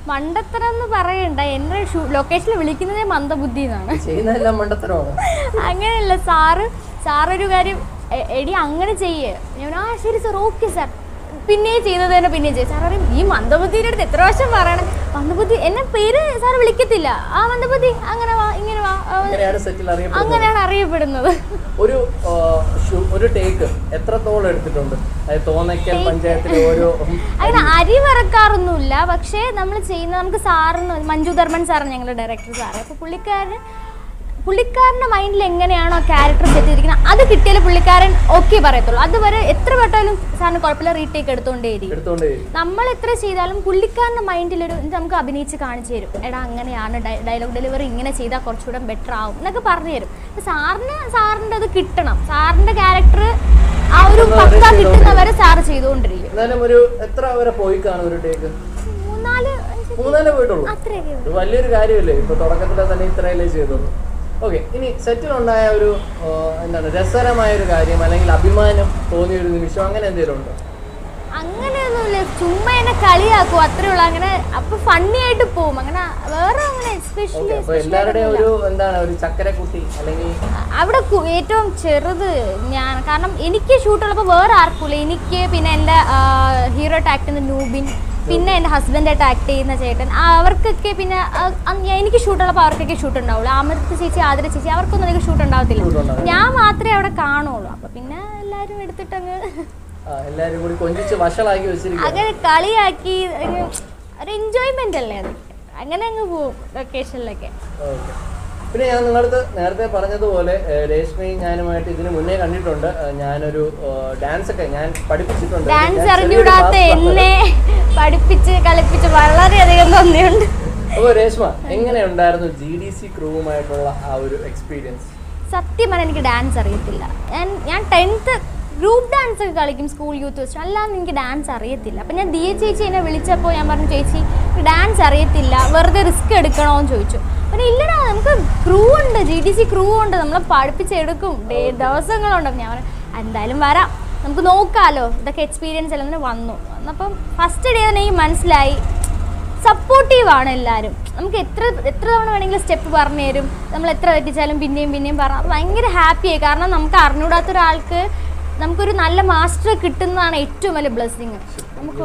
മണ്ടത്തരം എന്ന് പറയണ്ട എന്നെ ലൊക്കേഷനിൽ വിളിക്കുന്നതേ മന്ദബുദ്ധി എന്നാണ് ചെയ്യുന്നതെല്ലാം മണ്ടത്തരമാണ് അങ്ങനെയല്ല സാറ് സാറൊരു കാര്യം "എ- എടി അങ്ങനെ ചെയ്യേ ഞാൻ ആ ശരി സാർ ഓക്കെ സാർ പിന്നെ ചെയ്തത് തന്നെ പിന്നെ ചെയ്യും സാർ പറയും ഈ മന്ദബുദ്ധിയുടെ അടുത്ത് എത്ര പ്രാവശ്യം പറയണം മന്ദബുദ്ധി എന്നെ പേര് സാർ വിളിക്കത്തില്ല ആ മന്ദബുദ്ധി അങ്ങനെ വാ ഇങ്ങനെ വാ ആ, അങ്ങനെയാണ് സെറ്റിൽ അറിയപ്പെടുന്നത് അങ്ങനെയാണ് അറിയപ്പെടുന്നത് ഒരു ആ, ഷു- ഒരു ടേക്ക് എത്രത്തോളം എടുത്തിട്ടുണ്ട് അതായത് തോന്നയ്ക്കൽ പഞ്ചായത്തിലെ ഓരോ അങ്ങനെ അരി വറക്കാറൊന്നുമില്ല പക്ഷേ നമ്മൾ ചെയ്യുന്ന നമുക്ക് സാറിന് മഞ്ജു ധർമ്മൻ സാറാണ് ഞങ്ങളുടെ ഡയറക്ടർ സാറ് അപ്പോൾ പുള്ളിക്കാരന് പുള്ളിക്കാരൻ്റെ മൈൻഡിൽ എങ്ങനെയാണോ ക്യാരക്ടർ സെറ്റ് ചെയ്തിരിക്കുന്നത് അത് കിട്ടിയാലേ പുള്ളിക്കാരൻ ഓക്കെ പറയത്തുള്ളൂ അതുവരെ എത്ര പെട്ടാലും സാറിന് കുഴപ്പമില്ല റീടേക്ക് എടുത്തുകൊണ്ടേയിരിക്കും എടുത്തോണ്ടേ നമ്മൾ എത്ര ചെയ്താലും പുള്ളിക്കാരൻ്റെ മൈൻഡിലൊരു ഇത് നമുക്ക് അഭിനയിച്ച് കാണിച്ചു തരും എടാ അങ്ങനെയാണ് ഡയലോഗ് ഡെലിവറി ഇങ്ങനെ ചെയ്താൽ കുറച്ചുകൂടെ ബെറ്റർ ആവും എന്നൊക്കെ പറഞ്ഞു തരും അപ്പോൾ സാറിന് സാറിൻ്റെ അത് കിട്ടണം സാറിൻ്റെ ക്യാരക്ടർ ആ ഒരു പക്ക കിട്ടുന്നവരെ സാറ് ചെയ്തുകൊണ്ടിരിക്കും എന്നാലും ഒരു എത്ര വരെ പോയി കാണും ഒരു ടേക്ക് മൂന്നാല് അഞ്ച് മൂന്നാലേ പോയിട്ടുള്ളൂ അത്രയൊക്കെ ഇത് വലിയൊരു കാര്യമല്ലേ ഇപ്പൊ തുടക്കത്തിലെ തന്നെ ഇത്രയല്ലേ ചെയ്തുള്ളൂ ഓക്കെ ഇനി സെറ്റിലുണ്ടായ ഒരു ആ, എന്താണ് രസകരമായ ഒരു കാര്യം അല്ലെങ്കിൽ അഭിമാനം തോന്നിയ ഒരു നിമിഷം അങ്ങനെ എന്തെങ്കിലും ഉണ്ടോ അങ്ങനെയൊന്നുമില്ല ചുമ്മാ എന്നെ കളിയാക്കും അത്രേ ഉള്ളൂ അങ്ങനെ അപ്പൊ ഫണ്ണി ആയിട്ട് പോവും അങ്ങനെ വേറെ അങ്ങനെ ഓക്കെ എസ്പെഷ്യലി അപ്പൊ എല്ലാവരുടെയും ഒരു എന്താണ് ഒരു ചക്കരക്കുട്ടി അല്ലെങ്കിൽ അവിടെ കു- ഏറ്റവും ചെറുത് ഞാൻ കാരണം എനിക്ക് ഷൂട്ടുള്ളപ്പോൾ വേറെ ആർക്കുമില്ല എനിക്ക് പിന്നെ എൻ്റെ ഹീറോ ആക്ട് ചെയ്യുന്ന നൂബിൻ പിന്നെ എൻ്റെ ഹസ്ബൻഡായിട്ട് ആക്ട് ചെയ്യുന്ന ചേട്ടൻ ആ, അവർക്കൊക്കെ പിന്നെ ആ, അന്ന് ഞാൻ- എനിക്ക് ഷൂട്ടുള്ളപ്പോൾ അവർക്കൊക്കെ ഷൂട്ട് ഉണ്ടാവുള്ളൂ അമൃത ചേച്ചി ആതിര ചേച്ചി അവർക്കൊന്നും അധികം ഷൂട്ട് Shoot ഉണ്ടാവത്തില്ല ഉണ്ടാവില്ല. ഞാൻ മാത്രമേ അവിടെ കാണുള്ളൂ അപ്പം പിന്നെ എല്ലാവരും എടുത്തിട്ടങ്ങ് ആ, എല്ലാവരും കൂടി കൊഞ്ചിച്ച് വഷളാക്കി വെച്ചിരിക്കുക അങ്ങനെ കളിയാക്കി അങ്ങ് ഒരു എൻജോയ്മെന്റ് അല്ലേ അത് അങ്ങനെ അങ്ങ് പോവും ലൊക്കേഷനിലൊക്കെ ഓക്കെ പിന്നെ ഞാൻ നിങ്ങളടുത്ത് നേരത്തെ പറഞ്ഞതുപോലെ ഏഹ്, രേഷ്മയും ഞാനുമായിട്ട് ഇതിന് മുന്നേ കണ്ടിട്ടുണ്ട് ഏഹ്, ഞാനൊരു ഡാൻസ് ഒക്കെ ഞാൻ പഠിപ്പിച്ചിട്ടുണ്ട് ഞാൻ ഡാൻസ് ചെറിയൊരു അറിഞ്ഞൂടാത്ത class പറഞ്ഞത്. എന്നെ പഠിപ്പിച്ച് കളിപ്പിച്ച് വളരെയധികം നന്ദിയുണ്ട് അപ്പോൾ രേഷ്മ എങ്ങനെയുണ്ടായിരുന്നു ജി ഡി സി ക്രൂവുമായിട്ടുള്ള ആ ഒരു എക്സ്പീരിയൻസ് സത്യം പറഞ്ഞാൽ എനിക്ക് ഡാൻസ് അറിയത്തില്ല ഞാൻ ഞാൻ ടെൻത്ത് ഗ്രൂപ്പ് ഡാൻസ് ഒക്കെ കളിക്കും സ്കൂൾ യൂത്ത് വെച്ച് അല്ലാതെ എനിക്ക് ഡാൻസ് അറിയത്തില്ല അപ്പം ഞാൻ ദിയ ചേച്ചി എന്നെ വിളിച്ചപ്പോൾ ഞാൻ പറഞ്ഞു ചേച്ചി ഡാൻസ് അറിയത്തില്ല വെറുതെ റിസ്ക് എടുക്കണോ എന്ന് ചോദിച്ചു പിന്നെ ഇല്ലടാ നമുക്ക് ക്രൂ ഉണ്ട് ജി ടി സി ക്രൂ ഉണ്ട് നമ്മളെ പഠിപ്പിച്ചെടുക്കും ഡേ ദിവസങ്ങളുണ്ട് ഞാൻ പറഞ്ഞു എന്തായാലും വരാം നമുക്ക് നോക്കാമല്ലോ ഇതൊക്കെ എക്സ്പീരിയൻസ് എല്ലാം ഇങ്ങനെ വന്നു വന്നപ്പം ഫസ്റ്റ് ഡേ തന്നെ എനിക്ക് മനസ്സിലായി സപ്പോർട്ടീവ് ആണ് എല്ലാവരും നമുക്ക് എത്ര എത്ര തവണ വേണമെങ്കിലും സ്റ്റെപ്പ് പറഞ്ഞു തരും നമ്മൾ എത്ര തെറ്റിച്ചാലും പിന്നെയും പിന്നെയും പറഞ്ഞു അത് ഭയങ്കര ഹാപ്പിയായി കാരണം നമുക്ക് അറിഞ്ഞൂടാത്ത ഒരാൾക്ക് നമുക്കൊരു നല്ല മാസ്റ്റർ കിട്ടുന്നതാണ് ഏറ്റവും വലിയ ബ്ലെസ്സിങ് നമുക്ക്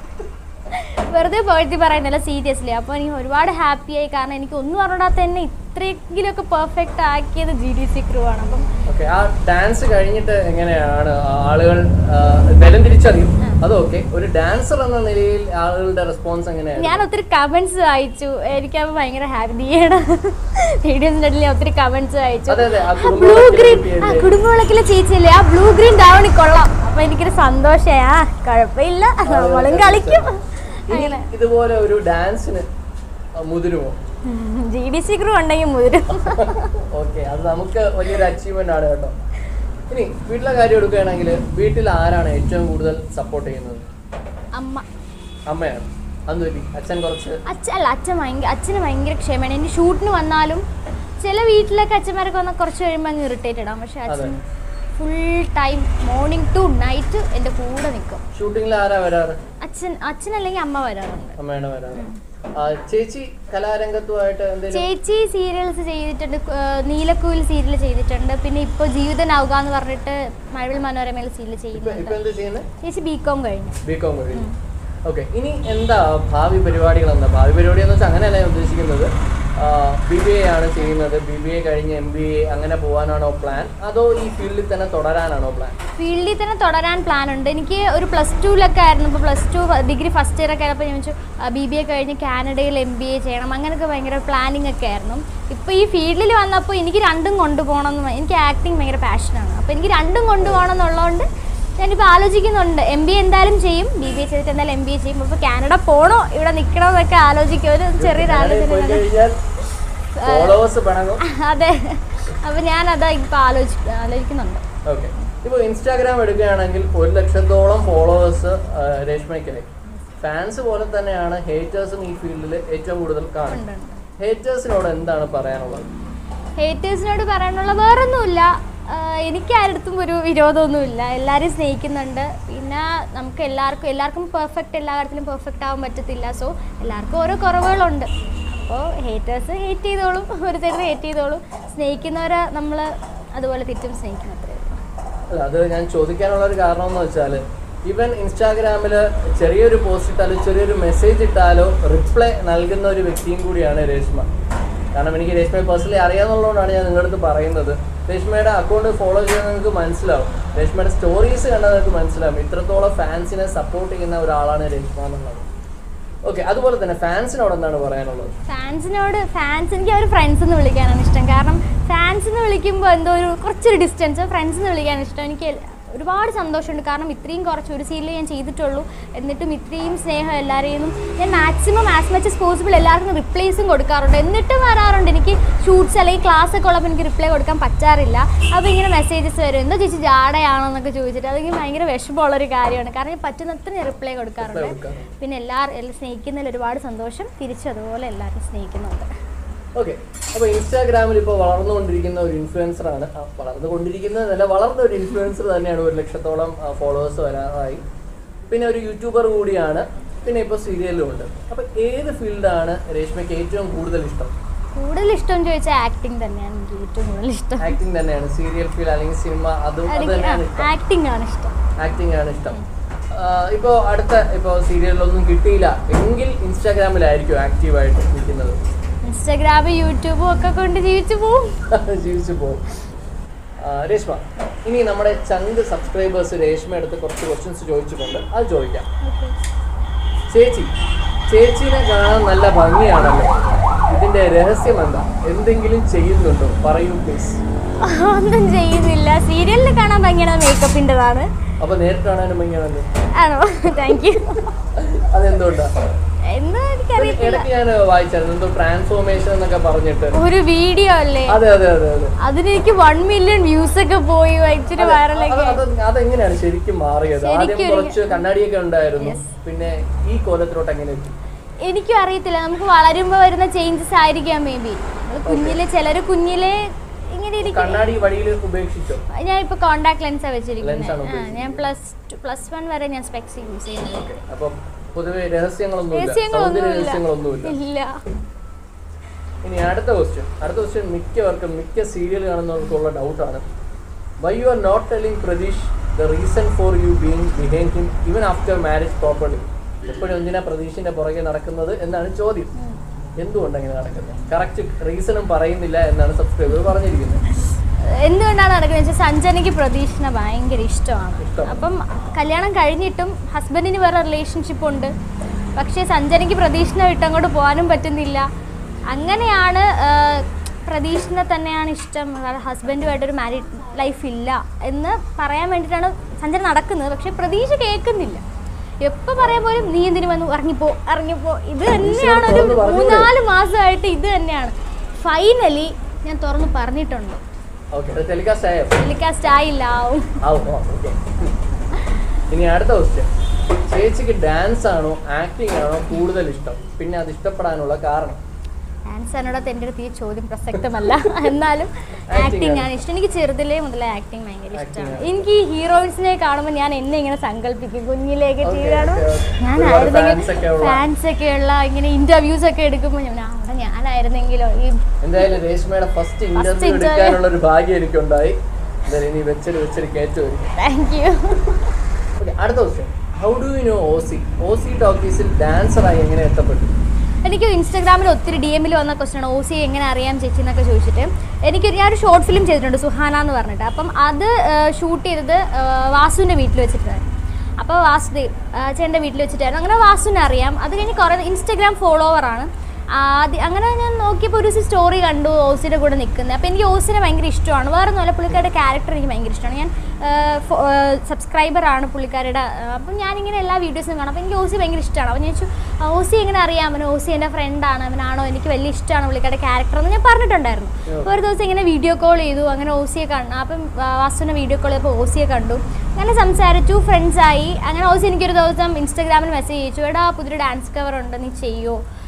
വെറുതെ പോയിട്ട് പറയുന്നില്ല സീരിയസ്ലി അപ്പോൾ എനിക്ക് ഒരുപാട് ഹാപ്പിയായി കാരണം എനിക്ക് ഒന്നും അറിഞ്ഞൂടാത്ത തന്നെ ഇത്രയെങ്കിലുമൊക്കെ പെർഫെക്റ്റ് ആക്കിയത് ജി ഡി സി ക്രൂ ആണ് അപ്പം ഓക്കെ ആ ഡാൻസ് കഴിഞ്ഞിട്ട് എങ്ങനെയാണ് ആളുകൾ ആ, ബലം തിരിച്ചറിയും അതൊക്കെ ഒരു ഡാൻസർ എന്ന നിലയിൽ ആളുകളുടെ റെസ്പോൺസ് എങ്ങനെയാണ് ഞാൻ ഒത്തിരി കമന്റ്സ് വായിച്ചു എനിക്കത് ഭയങ്കര ഹാപ്പി ദിയയുടെ വീഡിയോസിൻ്റെ ഇടയിൽ ഞാൻ ഒത്തിരി കമന്റ്സ് വായിച്ചു അതെ അതെ ആ ബ്ലൂ കുടുംബത്തിലെ ഗ്രീൻ കുട്ടിയല്ലേ? ആ കുടുംബവിളക്കിലെ ചേച്ചിയല്ലേ ആ ബ്ലൂ ഗ്രീൻ ധാവണി കൊള്ളാം അപ്പൊ എനിക്കൊരു സന്തോഷമായി ആ കുഴപ്പമില്ല നമ്മളും കളിക്കും ഇനി അങ്ങനെ ഇതുപോലെ ഒരു ഡാൻസിന് മുതിരുമോ ജി ഡി സി ക്രൂ ഉണ്ടെങ്കിൽ മുതിരും ഓക്കെ അത് നമുക്ക് വലിയൊരു അച്ചീവ്മെന്റ് ആണ് കേട്ടോ ഇനി വീട്ടിലെ കാര്യം എടുക്കുകയാണെങ്കിൽ വീട്ടിൽ ആരാണ് ഏറ്റവും കൂടുതൽ സപ്പോർട്ട് ചെയ്യുന്നത് അമ്മ അമ്മയാണ് അതൊരു അച്ഛൻ കുറച്ച് അച്ഛൻ അല്ല അച്ഛൻ ഭയങ്കര അച്ഛന് ഭയങ്കര ക്ഷമയാണ് എൻ്റെ ഷൂട്ടിന് വന്നാലും ചില വീട്ടിലൊക്കെ അച്ഛന്മാരൊക്കെ വന്നാൽ കുറച്ച് കഴിയുമ്പോൾ അങ്ങ് ഇറിറ്റേറ്റഡ് ആവും പക്ഷെ അച്ഛൻ അതെ. Full time morning to night എൻ്റെ കൂടെ നിൽക്കും ഷൂട്ടിങ്ങിൽ ആരാ വരാറ് അച്ഛൻ അച്ഛനല്ലെങ്കിൽ അമ്മ വരാറുണ്ട് അമ്മയാണ് വരാറ് ആ, ചേച്ചി കലാരംഗത്തുമായിട്ട് എന്തെങ്കിലും ചേച്ചി സീരിയൽസ് ചെയ്തിട്ടുണ്ട് ഏർ നീലക്കുയിൽ സീരിയൽ ചെയ്തിട്ടുണ്ട് പിന്നെ ഇപ്പോൾ ജീവിതനാവുക എന്ന് പറഞ്ഞിട്ട് മഴവിൽ മനോരമയിൽ സീരിയൽ ഇപ്പൊ ചെയ്യുന്നുണ്ട് ഇപ്പൊ എന്ത് ചെയ്യുന്നത് ചേച്ചി ബി കോം കഴിഞ്ഞു ബി കോം കഴിഞ്ഞു ഓക്കെ ഇനി എന്താ ഭാവി പരിപാടികൾ എന്താ ഭാവി പരിപാടി എന്ന് വെച്ചാൽ അങ്ങനെയല്ല ഞാൻ ഉദ്ദേശിക്കുന്നത് ബി ബി എ ആണ് ചെയ്യുന്നത് ബി ബി എ കഴിഞ്ഞ് എം ബി എ അങ്ങനെ പോകാനാണോ പ്ലാൻ അതോ ഈ ഫീൽഡിൽ തന്നെ തുടരാനാണോ പ്ലാൻ ഫീൽഡിൽ തന്നെ തുടരാൻ പ്ലാൻ ഉണ്ട് എനിക്ക് ഒരു പ്ലസ് ടുവിലൊക്കെ ആയിരുന്നു ഇപ്പോൾ plus two degree first year ഒക്കെ ആയപ്പോൾ ഞാൻ വെച്ചു ബി ബി എ കഴിഞ്ഞ് കാനഡയിൽ എം ബി എ ചെയ്യണം അങ്ങനെയൊക്കെ ഭയങ്കര പ്ലാനിങ് ഒക്കെ ആയിരുന്നു ഇപ്പോൾ ഈ ഫീൽഡിൽ വന്നപ്പോൾ എനിക്ക് രണ്ടും കൊണ്ടുപോകണം എന്ന് എനിക്ക് ആക്ടിങ് ഭയങ്കര പാഷനാണ് അപ്പോൾ എനിക്ക് രണ്ടും കൊണ്ടുപോകണം എന്നുള്ളതുകൊണ്ട് ഞാനിപ്പോൾ ആലോചിക്കുന്നുണ്ട് എം ബി എ എന്തായാലും ചെയ്യും ബി ബി എ ചെയ്തിട്ട് എന്തായാലും എം ബി എ ചെയ്യും അപ്പോൾ കാനഡ പോകണോ ഇവിടെ നിൽക്കണോ എന്നൊക്കെ ആലോചിക്കും ഒരു ചെറിയൊരു കാനഡയിൽ പോയി ആലോചന കഴിഞ്ഞാൽ ഫോളോവേഴ്സ് പിണങ്ങും അതെ അപ്പോൾ ഞാനതാ ഇപ്പോൾ ആലോചി ആലോചിക്കുന്നുണ്ട് ഓക്കെ ഇപ്പോൾ ഇൻസ്റ്റാഗ്രാം എടുക്കുകയാണെങ്കിൽ ഒരു ലക്ഷത്തോളം ഫോളോവേഴ്സ് രേഷ്മയ്ക്കായി ഫാൻസ് പോലെ തന്നെയാണ് ഹേറ്റേഴ്സും ഈ ഫീൽഡിൽ ഏറ്റവും കൂടുതൽ കാണും ഉണ്ട് ഉണ്ട് ഹേറ്റേഴ്സിനോട് എന്താണ് പറയാനുള്ളത് ഹേറ്റേഴ്സിനോട് പറയാനുള്ള വേറൊന്നുമില്ല ആഹ് എനിക്ക് ആരടുത്തും ഒരു വിരോധമൊന്നുമില്ല എല്ലാവരെയും സ്നേഹിക്കുന്നുണ്ട് പിന്നെ നമുക്ക് എല്ലാവർക്കും എല്ലാവർക്കും പെർഫെക്റ്റ് എല്ലാ കാര്യത്തിലും പെർഫെക്റ്റ് ആവാൻ പറ്റത്തില്ല സോ എല്ലാവർക്കും ഓരോ കുറവുകളുണ്ട് അപ്പോൾ ഹേറ്റേഴ്സ് ഹേറ്റ് ചെയ്തോളും ഒരു തരുന്ന ഹേറ്റ് ചെയ്തോളും സ്നേഹിക്കുന്നവരെ നമ്മൾ അതുപോലെ തിരിച്ചും സ്നേഹിക്കണം അത്രേ ഉള്ളൂ. അല്ല അത് ഞാൻ ചോദിക്കാനുള്ള ഒരു കാരണം എന്ന് വെച്ചാൽ ഈവൻ ഇൻസ്റ്റാഗ്രാമിൽ ചെറിയൊരു പോസ്റ്റ് ഇട്ടാലോ ചെറിയൊരു മെസ്സേജ് ഇട്ടാലോ റിപ്ലൈ നൽകുന്ന ഒരു വ്യക്തിയും കൂടിയാണ് രേഷ്മ കാരണം എനിക്ക് രേഷ്മയെ പേഴ്സണലി അറിയാമെന്നുള്ളതുകൊണ്ടാണ് ഞാൻ നിങ്ങളുടെ അടുത്ത് പറയുന്നത് രേഷ്മയുടെ അക്കൗണ്ട് ഫോളോ ചെയ്യാൻ നിങ്ങൾക്ക് മനസ്സിലാവും രേഷ്മയുടെ സ്റ്റോറീസ് കണ്ടാൽ നിങ്ങൾക്ക് മനസ്സിലാവും ഇത്രത്തോളം ഫാൻസിനെ സപ്പോർട്ട് ചെയ്യുന്ന ഒരാളാണ് രേഷ്മ എന്നുള്ളത് ഓക്കെ അതുപോലെ തന്നെ ഫാൻസിനോട് എന്താണ് പറയാനുള്ളത് ഫാൻസിനോട് ഫാൻസ് എനിക്ക് അവർ ഫ്രണ്ട്സ് എന്ന് വിളിക്കാനാണ് ഇഷ്ടം കാരണം ഫാൻസ് എന്ന് വിളിക്കുമ്പോൾ എന്തോ ഒരു കുറച്ചൊരു ഡിസ്റ്റൻസ് ഫ്രണ്ട്സ് എന്ന് വിളിക്കാനാണ് ഇഷ്ടം എനിക്ക് ഒരുപാട് സന്തോഷമുണ്ട് കാരണം ഇത്രയും കുറച്ച് ഒരു സീരിയൽ ഞാൻ ചെയ്തിട്ടുള്ളൂ എന്നിട്ടും ഇത്രയും സ്നേഹം എല്ലാവരെയും നിന്നും ഞാൻ maximum as much as possible എല്ലാവർക്കും റിപ്ലൈസും കൊടുക്കാറുണ്ട് എന്നിട്ടും വരാറുണ്ട് എനിക്ക് ഷൂട്ട്സ് അല്ലെങ്കിൽ ക്ലാസ് ഒക്കെ ഉള്ളപ്പോൾ എനിക്ക് റിപ്ലൈ കൊടുക്കാൻ പറ്റാറില്ല അപ്പോൾ ഇങ്ങനെ മെസ്സേജസ് വരും എന്തോ ചേച്ചി ജാടയാണോ എന്നൊക്കെ ചോദിച്ചിട്ട് അതെനിക്ക് ഭയങ്കര വിഷമമുള്ളൊരു കാര്യമാണ് കാരണം ഞാൻ പറ്റുന്നത്ര റിപ്ലൈ കൊടുക്കാറുണ്ട് കൊടുക്കാറുണ്ട്. പിന്നെ എല്ലാവരും എല്ലാം സ്നേഹിക്കുന്നതിൽ ഒരുപാട് സന്തോഷം തിരിച്ചും അതുപോലെ എല്ലാവരും സ്നേഹിക്കുന്നുണ്ട് ഓക്കെ അപ്പോൾ ഇൻസ്റ്റാഗ്രാമിൽ ഇപ്പോൾ വളർന്നുകൊണ്ടിരിക്കുന്ന ഒരു ഇൻഫ്ലുവൻസർ ആണ് ആ, വളർന്നുകൊണ്ടിരിക്കുന്നതല്ല വളർന്ന ഒരു ഇൻഫ്ലുവൻസർ തന്നെയാണ് ഒരു ലക്ഷത്തോളം ഫോളോവേഴ്സ് വരാറായി പിന്നെ ഒരു യൂട്യൂബർ കൂടിയാണ് പിന്നെ ഇപ്പോൾ സീരിയലും ഉണ്ട് അപ്പോൾ ഏത് ഫീൽഡാണ് രേഷ്മയ്ക്ക് ഏറ്റവും കൂടുതൽ ഇഷ്ടം കൂടുതൽ ഇഷ്ടം ചോദിച്ചാൽ ആക്ടിങ് തന്നെയാണ് എനിക്ക് ഏറ്റവും കൂടുതൽ ഇഷ്ടം ആക്ടിങ് തന്നെയാണ് സീരിയൽ ഫീൽഡ് അല്ലെങ്കിൽ സിനിമ അതും അത് തന്നെയാണ് ഇഷ്ടം ആക്ടിങ് ആണ് ഇഷ്ടം ആക്ടിങ് ആണ് ഇഷ്ടം ഇപ്പോൾ അടുത്ത ഇപ്പോൾ സീരിയലിലൊന്നും കിട്ടിയില്ല എങ്കിൽ ഇൻസ്റ്റാഗ്രാമിലായിരിക്കും ആക്റ്റീവായിട്ട് നിൽക്കുന്നത് ഇൻസ്റ്റാഗ്രാം യൂട്യൂബും ഒക്കെ കൊണ്ട് ജീവിച്ചു പോവും ജീവിച്ചു പോകും ആ, രേഷ്മ ഇനി നമ്മുടെ ചങ്ക് സബ്സ്ക്രൈബേഴ്സ് രേഷ്മ എടുത്ത് കുറച്ച് ക്വസ്റ്റ്യൻസ് ചോദിച്ചിട്ടുണ്ട് അത് ചോദിക്കാം ചേച്ചി ചേച്ചീനെ കാണാൻ നല്ല ഭംഗിയാണല്ലോ ഇതിന്റെ രഹസ്യം എന്താ എന്തെങ്കിലും ചെയ്യുന്നുണ്ടോ പറയൂ പ്ലീസ് ഒന്നും ചെയ്യുന്നില്ല സീരിയലിൽ കാണാൻ ഭംഗിയാണ് മേക്കപ്പിൻ്റെതാണ് അപ്പൊ നേരിട്ട് കാണാനും ഭംഗിയാണല്ലോ ആണോ താങ്ക് യു അതെന്തുകൊണ്ടാ എന്താ എനിക്കറിയത്തില്ല ഇടയ്ക്ക് ഞാൻ വായിച്ചായിരുന്നു എന്തോ ട്രാൻസ്ഫോർമേഷൻ എന്നൊക്കെ പറഞ്ഞിട്ട് ഒരു വീഡിയോ അല്ലേ അതെ അതെ അതെ അതെ അതിന് എനിക്ക് വൺ മില്യൺ വ്യൂസ് ഒക്കെ പോയി ഇച്ചിരി അതെ, വൈറലൊക്കെ അത് അത് അതെങ്ങനെയാണ് ശരിക്കും മാറിയത് ആദ്യം ശരിക്കും ഒരു- കുറച്ച് കണ്ണാടിയൊക്കെ ഉണ്ടായിരുന്നു പിന്നെ ഈ കോലത്തിലോട്ട് എങ്ങനെ എത്തി എനിക്കും അറിയത്തില്ല നമുക്ക് വളരുമ്പോൾ വരുന്ന ചേഞ്ചസ് ആയിരിക്കാം മേ ബി കുഞ്ഞിലെ ചിലർ കുഞ്ഞിലെ ഇങ്ങനെ ഇരിക്കും കണ്ണാടി വഴിയിൽ ഉപേക്ഷിച്ചോ ഞാൻ ഇപ്പൊ കോണ്ടാക്ട് ലെൻസാ Lens ആണ് വെച്ചിരിക്കുന്നത് ആ, ഉപയോഗിക്കുന്നത്. ഞാൻ പ്ലസ് ടു പ്ലസ് വൺ വരെ ഞാൻ സ്പെക്സ് യൂസ് ചെയ്യുന്നത് ഓക്കെ അപ്പം പൊതുവെ രഹസ്യങ്ങളൊന്നുമില്ല സൗന്ദര്യ രഹസ്യങ്ങളൊന്നുമില്ല രഹസ്യങ്ങളൊന്നുമില്ല ഇല്ല ഇനി അടുത്ത ക്വസ്റ്റ്യൻ അടുത്ത ക്വസ്റ്റ്യൻ മിക്കവർക്കും മിക്ക സീരിയൽ കാണുന്നവർക്കുള്ള ഡൗട്ടാണ് why you are not telling Pratheesh the reason for you being behind him even after marriage properly എപ്പോഴും എന്തിനാ പ്രതീഷിന്റെ പുറകെ നടക്കുന്നത് എന്നാണ് ചോദ്യം എന്തുകൊണ്ട് അങ്ങനെ നടക്കുന്നത് കറക്റ്റ് റീസണും പറയുന്നില്ല എന്നാണ് സബ്സ്ക്രൈബർ പറഞ്ഞിരിക്കുന്നത് എന്തുകൊണ്ടാണ് നടക്കുന്നത് വെച്ചാൽ സഞ്ജനയ്ക്ക് പ്രതീക്ഷനെ ഭയങ്കര ഇഷ്ടമാണ് ഇഷ്ടം. അപ്പം കല്യാണം കഴിഞ്ഞിട്ടും ഹസ്ബൻഡിന് വേറെ റിലേഷൻഷിപ്പ് ഉണ്ട് പക്ഷേ സഞ്ജനയ്ക്ക് പ്രതീക്ഷനെ വിട്ടങ്ങോട്ട് പോകാനും പറ്റുന്നില്ല അങ്ങനെയാണ് ആ, പ്രതീക്ഷനെ തന്നെയാണ് ഇഷ്ടം ഹസ്ബൻഡുമായിട്ടൊരു മാരീഡ് ലൈഫ് ഇല്ല എന്ന് പറയാൻ വേണ്ടിയിട്ടാണ് സഞ്ജന നടക്കുന്നത് പക്ഷേ പ്രതീക്ഷ കേൾക്കുന്നില്ല എപ്പോൾ പറയാൻ പോലും നീ എന്തിനു വന്നു ഇറങ്ങിപ്പോ ഇറങ്ങിപ്പോ ഇത് തന്നെയാണ് ഒരു തുറന്ന് പറഞ്ഞൂടെ? മൂന്നാല് മാസമായിട്ട് ഇത് തന്നെയാണ് ഫൈനലി ഞാൻ തുറന്ന് പറഞ്ഞിട്ടുണ്ട് ഓക്കെ അത് ടെലികാസ്റ്റ് ആയോ ടെലികാസ്റ്റ് ആയില്ല ആവും ആവും ഓക്കെ ഇനി അടുത്ത ക്വസ്റ്റ്യൻ ചേച്ചിക്ക് ഡാൻസ് ആണോ ആക്ടിംഗ് ആണോ കൂടുതൽ ഇഷ്ടം പിന്നെ അത് ഇഷ്ടപ്പെടാനുള്ള കാരണം ആൻസറിനോടത്ത് എൻ്റെ അടുത്ത് ഈ ചോദ്യം പ്രസക്തമല്ല എന്നാലും Acting ആക്ടിംഗ് ആണ്. ആണ് ഇഷ്ടം എനിക്ക് ചെറുതിലേ മുതലേ ആക്ടിങ് ഭയങ്കര Acting ഇഷ്ടമാണ് ആണ്. എനിക്ക് ഈ ഹീറോയിൻസിനെ കാണുമ്പോൾ ഞാൻ എന്നെ ഇങ്ങനെ സങ്കല്പിക്കും കുഞ്ഞിലേക്ക് Okay, ചെയ്താണ് okay, okay. ഞാൻ ഒരുപാട് fans ഒക്കെ ആയിരുന്നെങ്കിൽ ഉള്ള- ഫാൻസ് ഒക്കെ ഉള്ള ഇങ്ങനെ ഇന്റർവ്യൂസ് ഒക്കെ എടുക്കുമ്പോൾ ഞാൻ ആ, അവിടെ ഞാനായിരുന്നെങ്കിലോ ഈ എന്തായാലും രേഷ്മയുടെ ഫസ്റ്റ് ഇന്റർവ്യൂ interview. എടുക്കാനുള്ള ഒരു ഭാഗ്യം എനിക്കുണ്ടായി എന്തായാലും ഇനി വെച്ചൊരു വെച്ചൊരു കയറ്റുമായിരിക്കും താങ്ക് യു ഓക്കെ അടുത്ത question how do you know O C O C ടോക്കീസിൽ ഡാൻസറായി എങ്ങനെ എത്തപ്പെട്ടു എനിക്ക് ഇൻസ്റ്റാഗ്രാമിൽ ഒത്തിരി ഡി എമ്മിൽ വന്ന ക്വസ്റ്റൻ ഒ സി എങ്ങനെ അറിയാം ചേച്ചി എന്നൊക്കെ ചോദിച്ചിട്ട് എനിക്ക് ഞാനൊരു ഷോർട്ട് ഫിലിം ചെയ്തിട്ടുണ്ട് സുഹാന എന്ന് പറഞ്ഞിട്ട് അപ്പം അത് ഷൂട്ട് ചെയ്തത് ആ, വാസുവിൻ്റെ വീട്ടിൽ വെച്ചിട്ടായിരുന്നു അപ്പോൾ വാസുദേവ് ആ, ചേട്ടൻ്റെ വീട്ടിൽ വെച്ചിട്ടായിരുന്നു അങ്ങനെ വാസുവിനെ അറിയാം അത് കഴിഞ്ഞ് കുറേ ഇൻസ്റ്റാഗ്രാം ഫോളോവറാണ് ആദ്യം അങ്ങനെ ഞാൻ നോക്കിയപ്പോൾ ഒരു ദിവസം സ്റ്റോറി കണ്ടു ഓസിയുടെ കൂടെ നിൽക്കുന്നത് അപ്പോൾ എനിക്ക് ഓസിനെ ഭയങ്കര ഇഷ്ടമാണ് വേറെ ഒന്നുമല്ല പുള്ളിക്കാരുടെ ക്യാരക്ടർ എനിക്ക് ഭയങ്കര ഇഷ്ടമാണ് ഞാൻ സബ്സ്ക്രൈബറാണ് പുള്ളിക്കാരുടെ ആ, അപ്പം ഞാനിങ്ങനെ എല്ലാ വീഡിയോസും കാണും അപ്പോൾ എനിക്ക് ഓസി ഭയങ്കര ഇഷ്ടമാണ് അപ്പോൾ ഞാൻ ചോദിച്ചു "ആ, ഓസി എങ്ങനെ അറിയാം അവൻ ഓസി എൻ്റെ ഫ്രണ്ടാണ് അവനാണോ എനിക്ക് വലിയ ഇഷ്ടമാണ് പുള്ളിക്കാരുടെ ക്യാരക്ടർ എന്ന് ഞാൻ പറഞ്ഞിട്ടുണ്ടായിരുന്നു അപ്പോൾ ഒരു ദിവസം ഇങ്ങനെ വീഡിയോ കോൾ ചെയ്തു അങ്ങനെ ഓസിയെ കണ്ടു അപ്പം ആ, വാസുവിനെ വീഡിയോ കോൾ ചെയ്തപ്പോൾ ഓസിയെ കണ്ടു അങ്ങനെ സംസാരിച്ചു ഫ്രണ്ട്സായി അങ്ങനെ ഓസി എനിക്കൊരു ദിവസം ഇൻസ്റ്റാഗ്രാമിൽ മെസ്സേജ് അയച്ചു എടാ പുതിയൊരു ഡാൻസ് കവർ ഉണ്ട് നീ ചെയ്യോ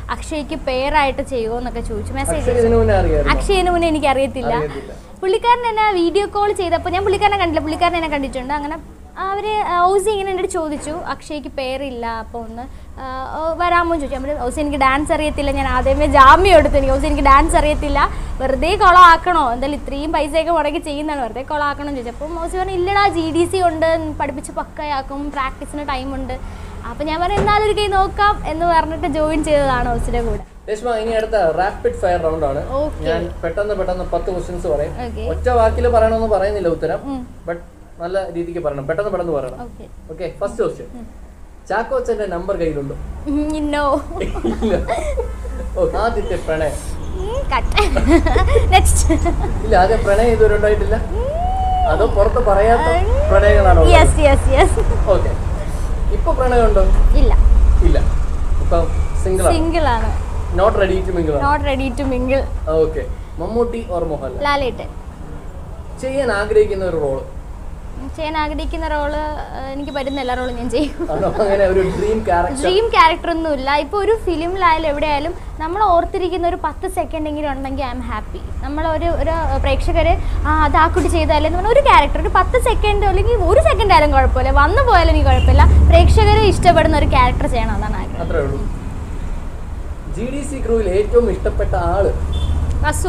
അക്ഷയ്ക്ക് പേരായിട്ട് ചെയ്യുമോ എന്നൊക്കെ ചോദിച്ചു മെസ്സേജ് അക്ഷയ് ഇതിനു മുന്നേ അറിയായിരുന്നു അക്ഷയന് മുന്നേ എനിക്ക് അറിയത്തില്ല അറിയത്തില്ല. പുള്ളിക്കാരൻ എന്നെ വീഡിയോ കോൾ ചെയ്തപ്പോൾ ഞാൻ പുള്ളിക്കാരനെ കണ്ടില്ല പുള്ളിക്കാരൻ എന്നെ കണ്ടിട്ടുണ്ട് അങ്ങനെ അവർ ഔസി ഇങ്ങനെ എൻ്റെ അടുത്ത് ചോദിച്ചു അക്ഷയ്ക്ക് പേരില്ല അപ്പോൾ ഒന്ന് ആ, ഓ, വരാമോ എന്ന് ചോദിച്ചു നമ്മൾ ഔസി എനിക്ക് ഡാൻസ് അറിയത്തില്ല ഞാൻ ആദ്യമേ ജാമ്യം എടുത്തു എനിക്ക് ഔസി എനിക്ക് ഡാൻസ് അറിയത്തില്ല വെറുതെ കുളമാക്കണോ എന്തായാലും ഇത്രയും പൈസയൊക്കെ മുടക്കി ചെയ്യുന്നതാണ് വെറുതെ കുളമാക്കണം എന്ന് ചോദിച്ചു അപ്പം ഔസി പറഞ്ഞു ഇല്ലടാ ജി ഡി സി ഉണ്ട് പഠിപ്പിച്ച് പക്കയാക്കും പ്രാക്ടീസിന് ടൈമുണ്ട് അപ്പം ഞാൻ പറഞ്ഞു എന്നാലും ഒരു കൈ നോക്കാം എന്ന് പറഞ്ഞിട്ട് ജോയിൻ ചെയ്തതാണ് ഔസിയുടെ കൂടെ രേഷ്മ ഇനി അടുത്ത റാപ്പിഡ് ഫയർ റൗണ്ട് ആണ് Okay. ഞാൻ പെട്ടെന്ന് പെട്ടെന്ന് പത്ത് ക്വസ്റ്റ്യൻസ് പറയും Okay. ഒറ്റ വാക്കിൽ പറയണമെന്ന് പറയുന്നില്ല ഉത്തരം ബട്ട് നല്ല രീതിക്ക് പറയണം പെട്ടെന്ന് പെട്ടെന്ന് പറയണം ഓക്കെ ഓക്കെ ഫസ്റ്റ് ക്വസ്റ്റ്യൻ ചാക്കോച്ചന്റെ നമ്പർ കയ്യിലുണ്ടോ നോ ഇല്ല ഓക്കെ ആദ്യത്തെ പ്രണയം കട്ട് നെക്സ്റ്റ് ഇല്ല ആദ്യം പ്രണയം ഇതുവരെ ഉണ്ടായിട്ടില്ല അതോ പുറത്ത് പറയാത്ത പ്രണയങ്ങളാണോ യെസ് യെസ് യെസ് ഓക്കെ ഇപ്പൊ പ്രണയമുണ്ടോ ഇല്ല ഇല്ല ഇപ്പൊ സിംഗിൾ ആണ് സിംഗിൾ ആണ് നോട്ട് റെഡി ടു മിംഗിൾ ആണ് not ready to mingle okay Mammootty or Mohanlal ലാലേട്ട് ചെയ്യാൻ ആഗ്രഹിക്കുന്ന ഒരു റോള് ചെയ്യാൻ ആഗ്രഹിക്കുന്ന റോള് എനിക്ക് പറ്റുന്ന എല്ലാ റോളും ഞാൻ ചെയ്യും ആണോ അങ്ങനെ ഒരു ഡ്രീം ക്യാരക്ടർ ഡ്രീം ക്യാരക്ടർ ഒന്നും ഇല്ല ഇപ്പോൾ ഒരു ഫിലിമിലായാലും എവിടെയായാലും നമ്മൾ ഓർത്തിരിക്കുന്ന ഒരു പത്ത് സെക്കൻഡ് എങ്കിലും ഉണ്ടെങ്കിൽ ഐ എം ഹാപ്പി നമ്മൾ ഒരു ഒരു പ്രേക്ഷകർ ആ അത് ആ കുട്ടി ചെയ്താലേ എന്ന് പറഞ്ഞാൽ ഒരു ക്യാരക്ടർ ഒരു പത്ത് സെക്കൻഡ് അല്ലെങ്കിൽ ഒരു സെക്കൻഡ് ആയാലും കുഴപ്പമില്ല വന്നു പോയാലും എനിക്ക് കുഴപ്പമില്ല പ്രേക്ഷകർ ഇഷ്ടപ്പെടുന്ന ഒരു ക്യാരക്ടർ ചെയ്യണം അതാണ് ആഗ്രഹം അത്രേ ഉള്ളൂ ജി ഡി സി ക്രൂവിൽ ഏറ്റവും ഇഷ്ടപ്പെട്ട ആള് വസു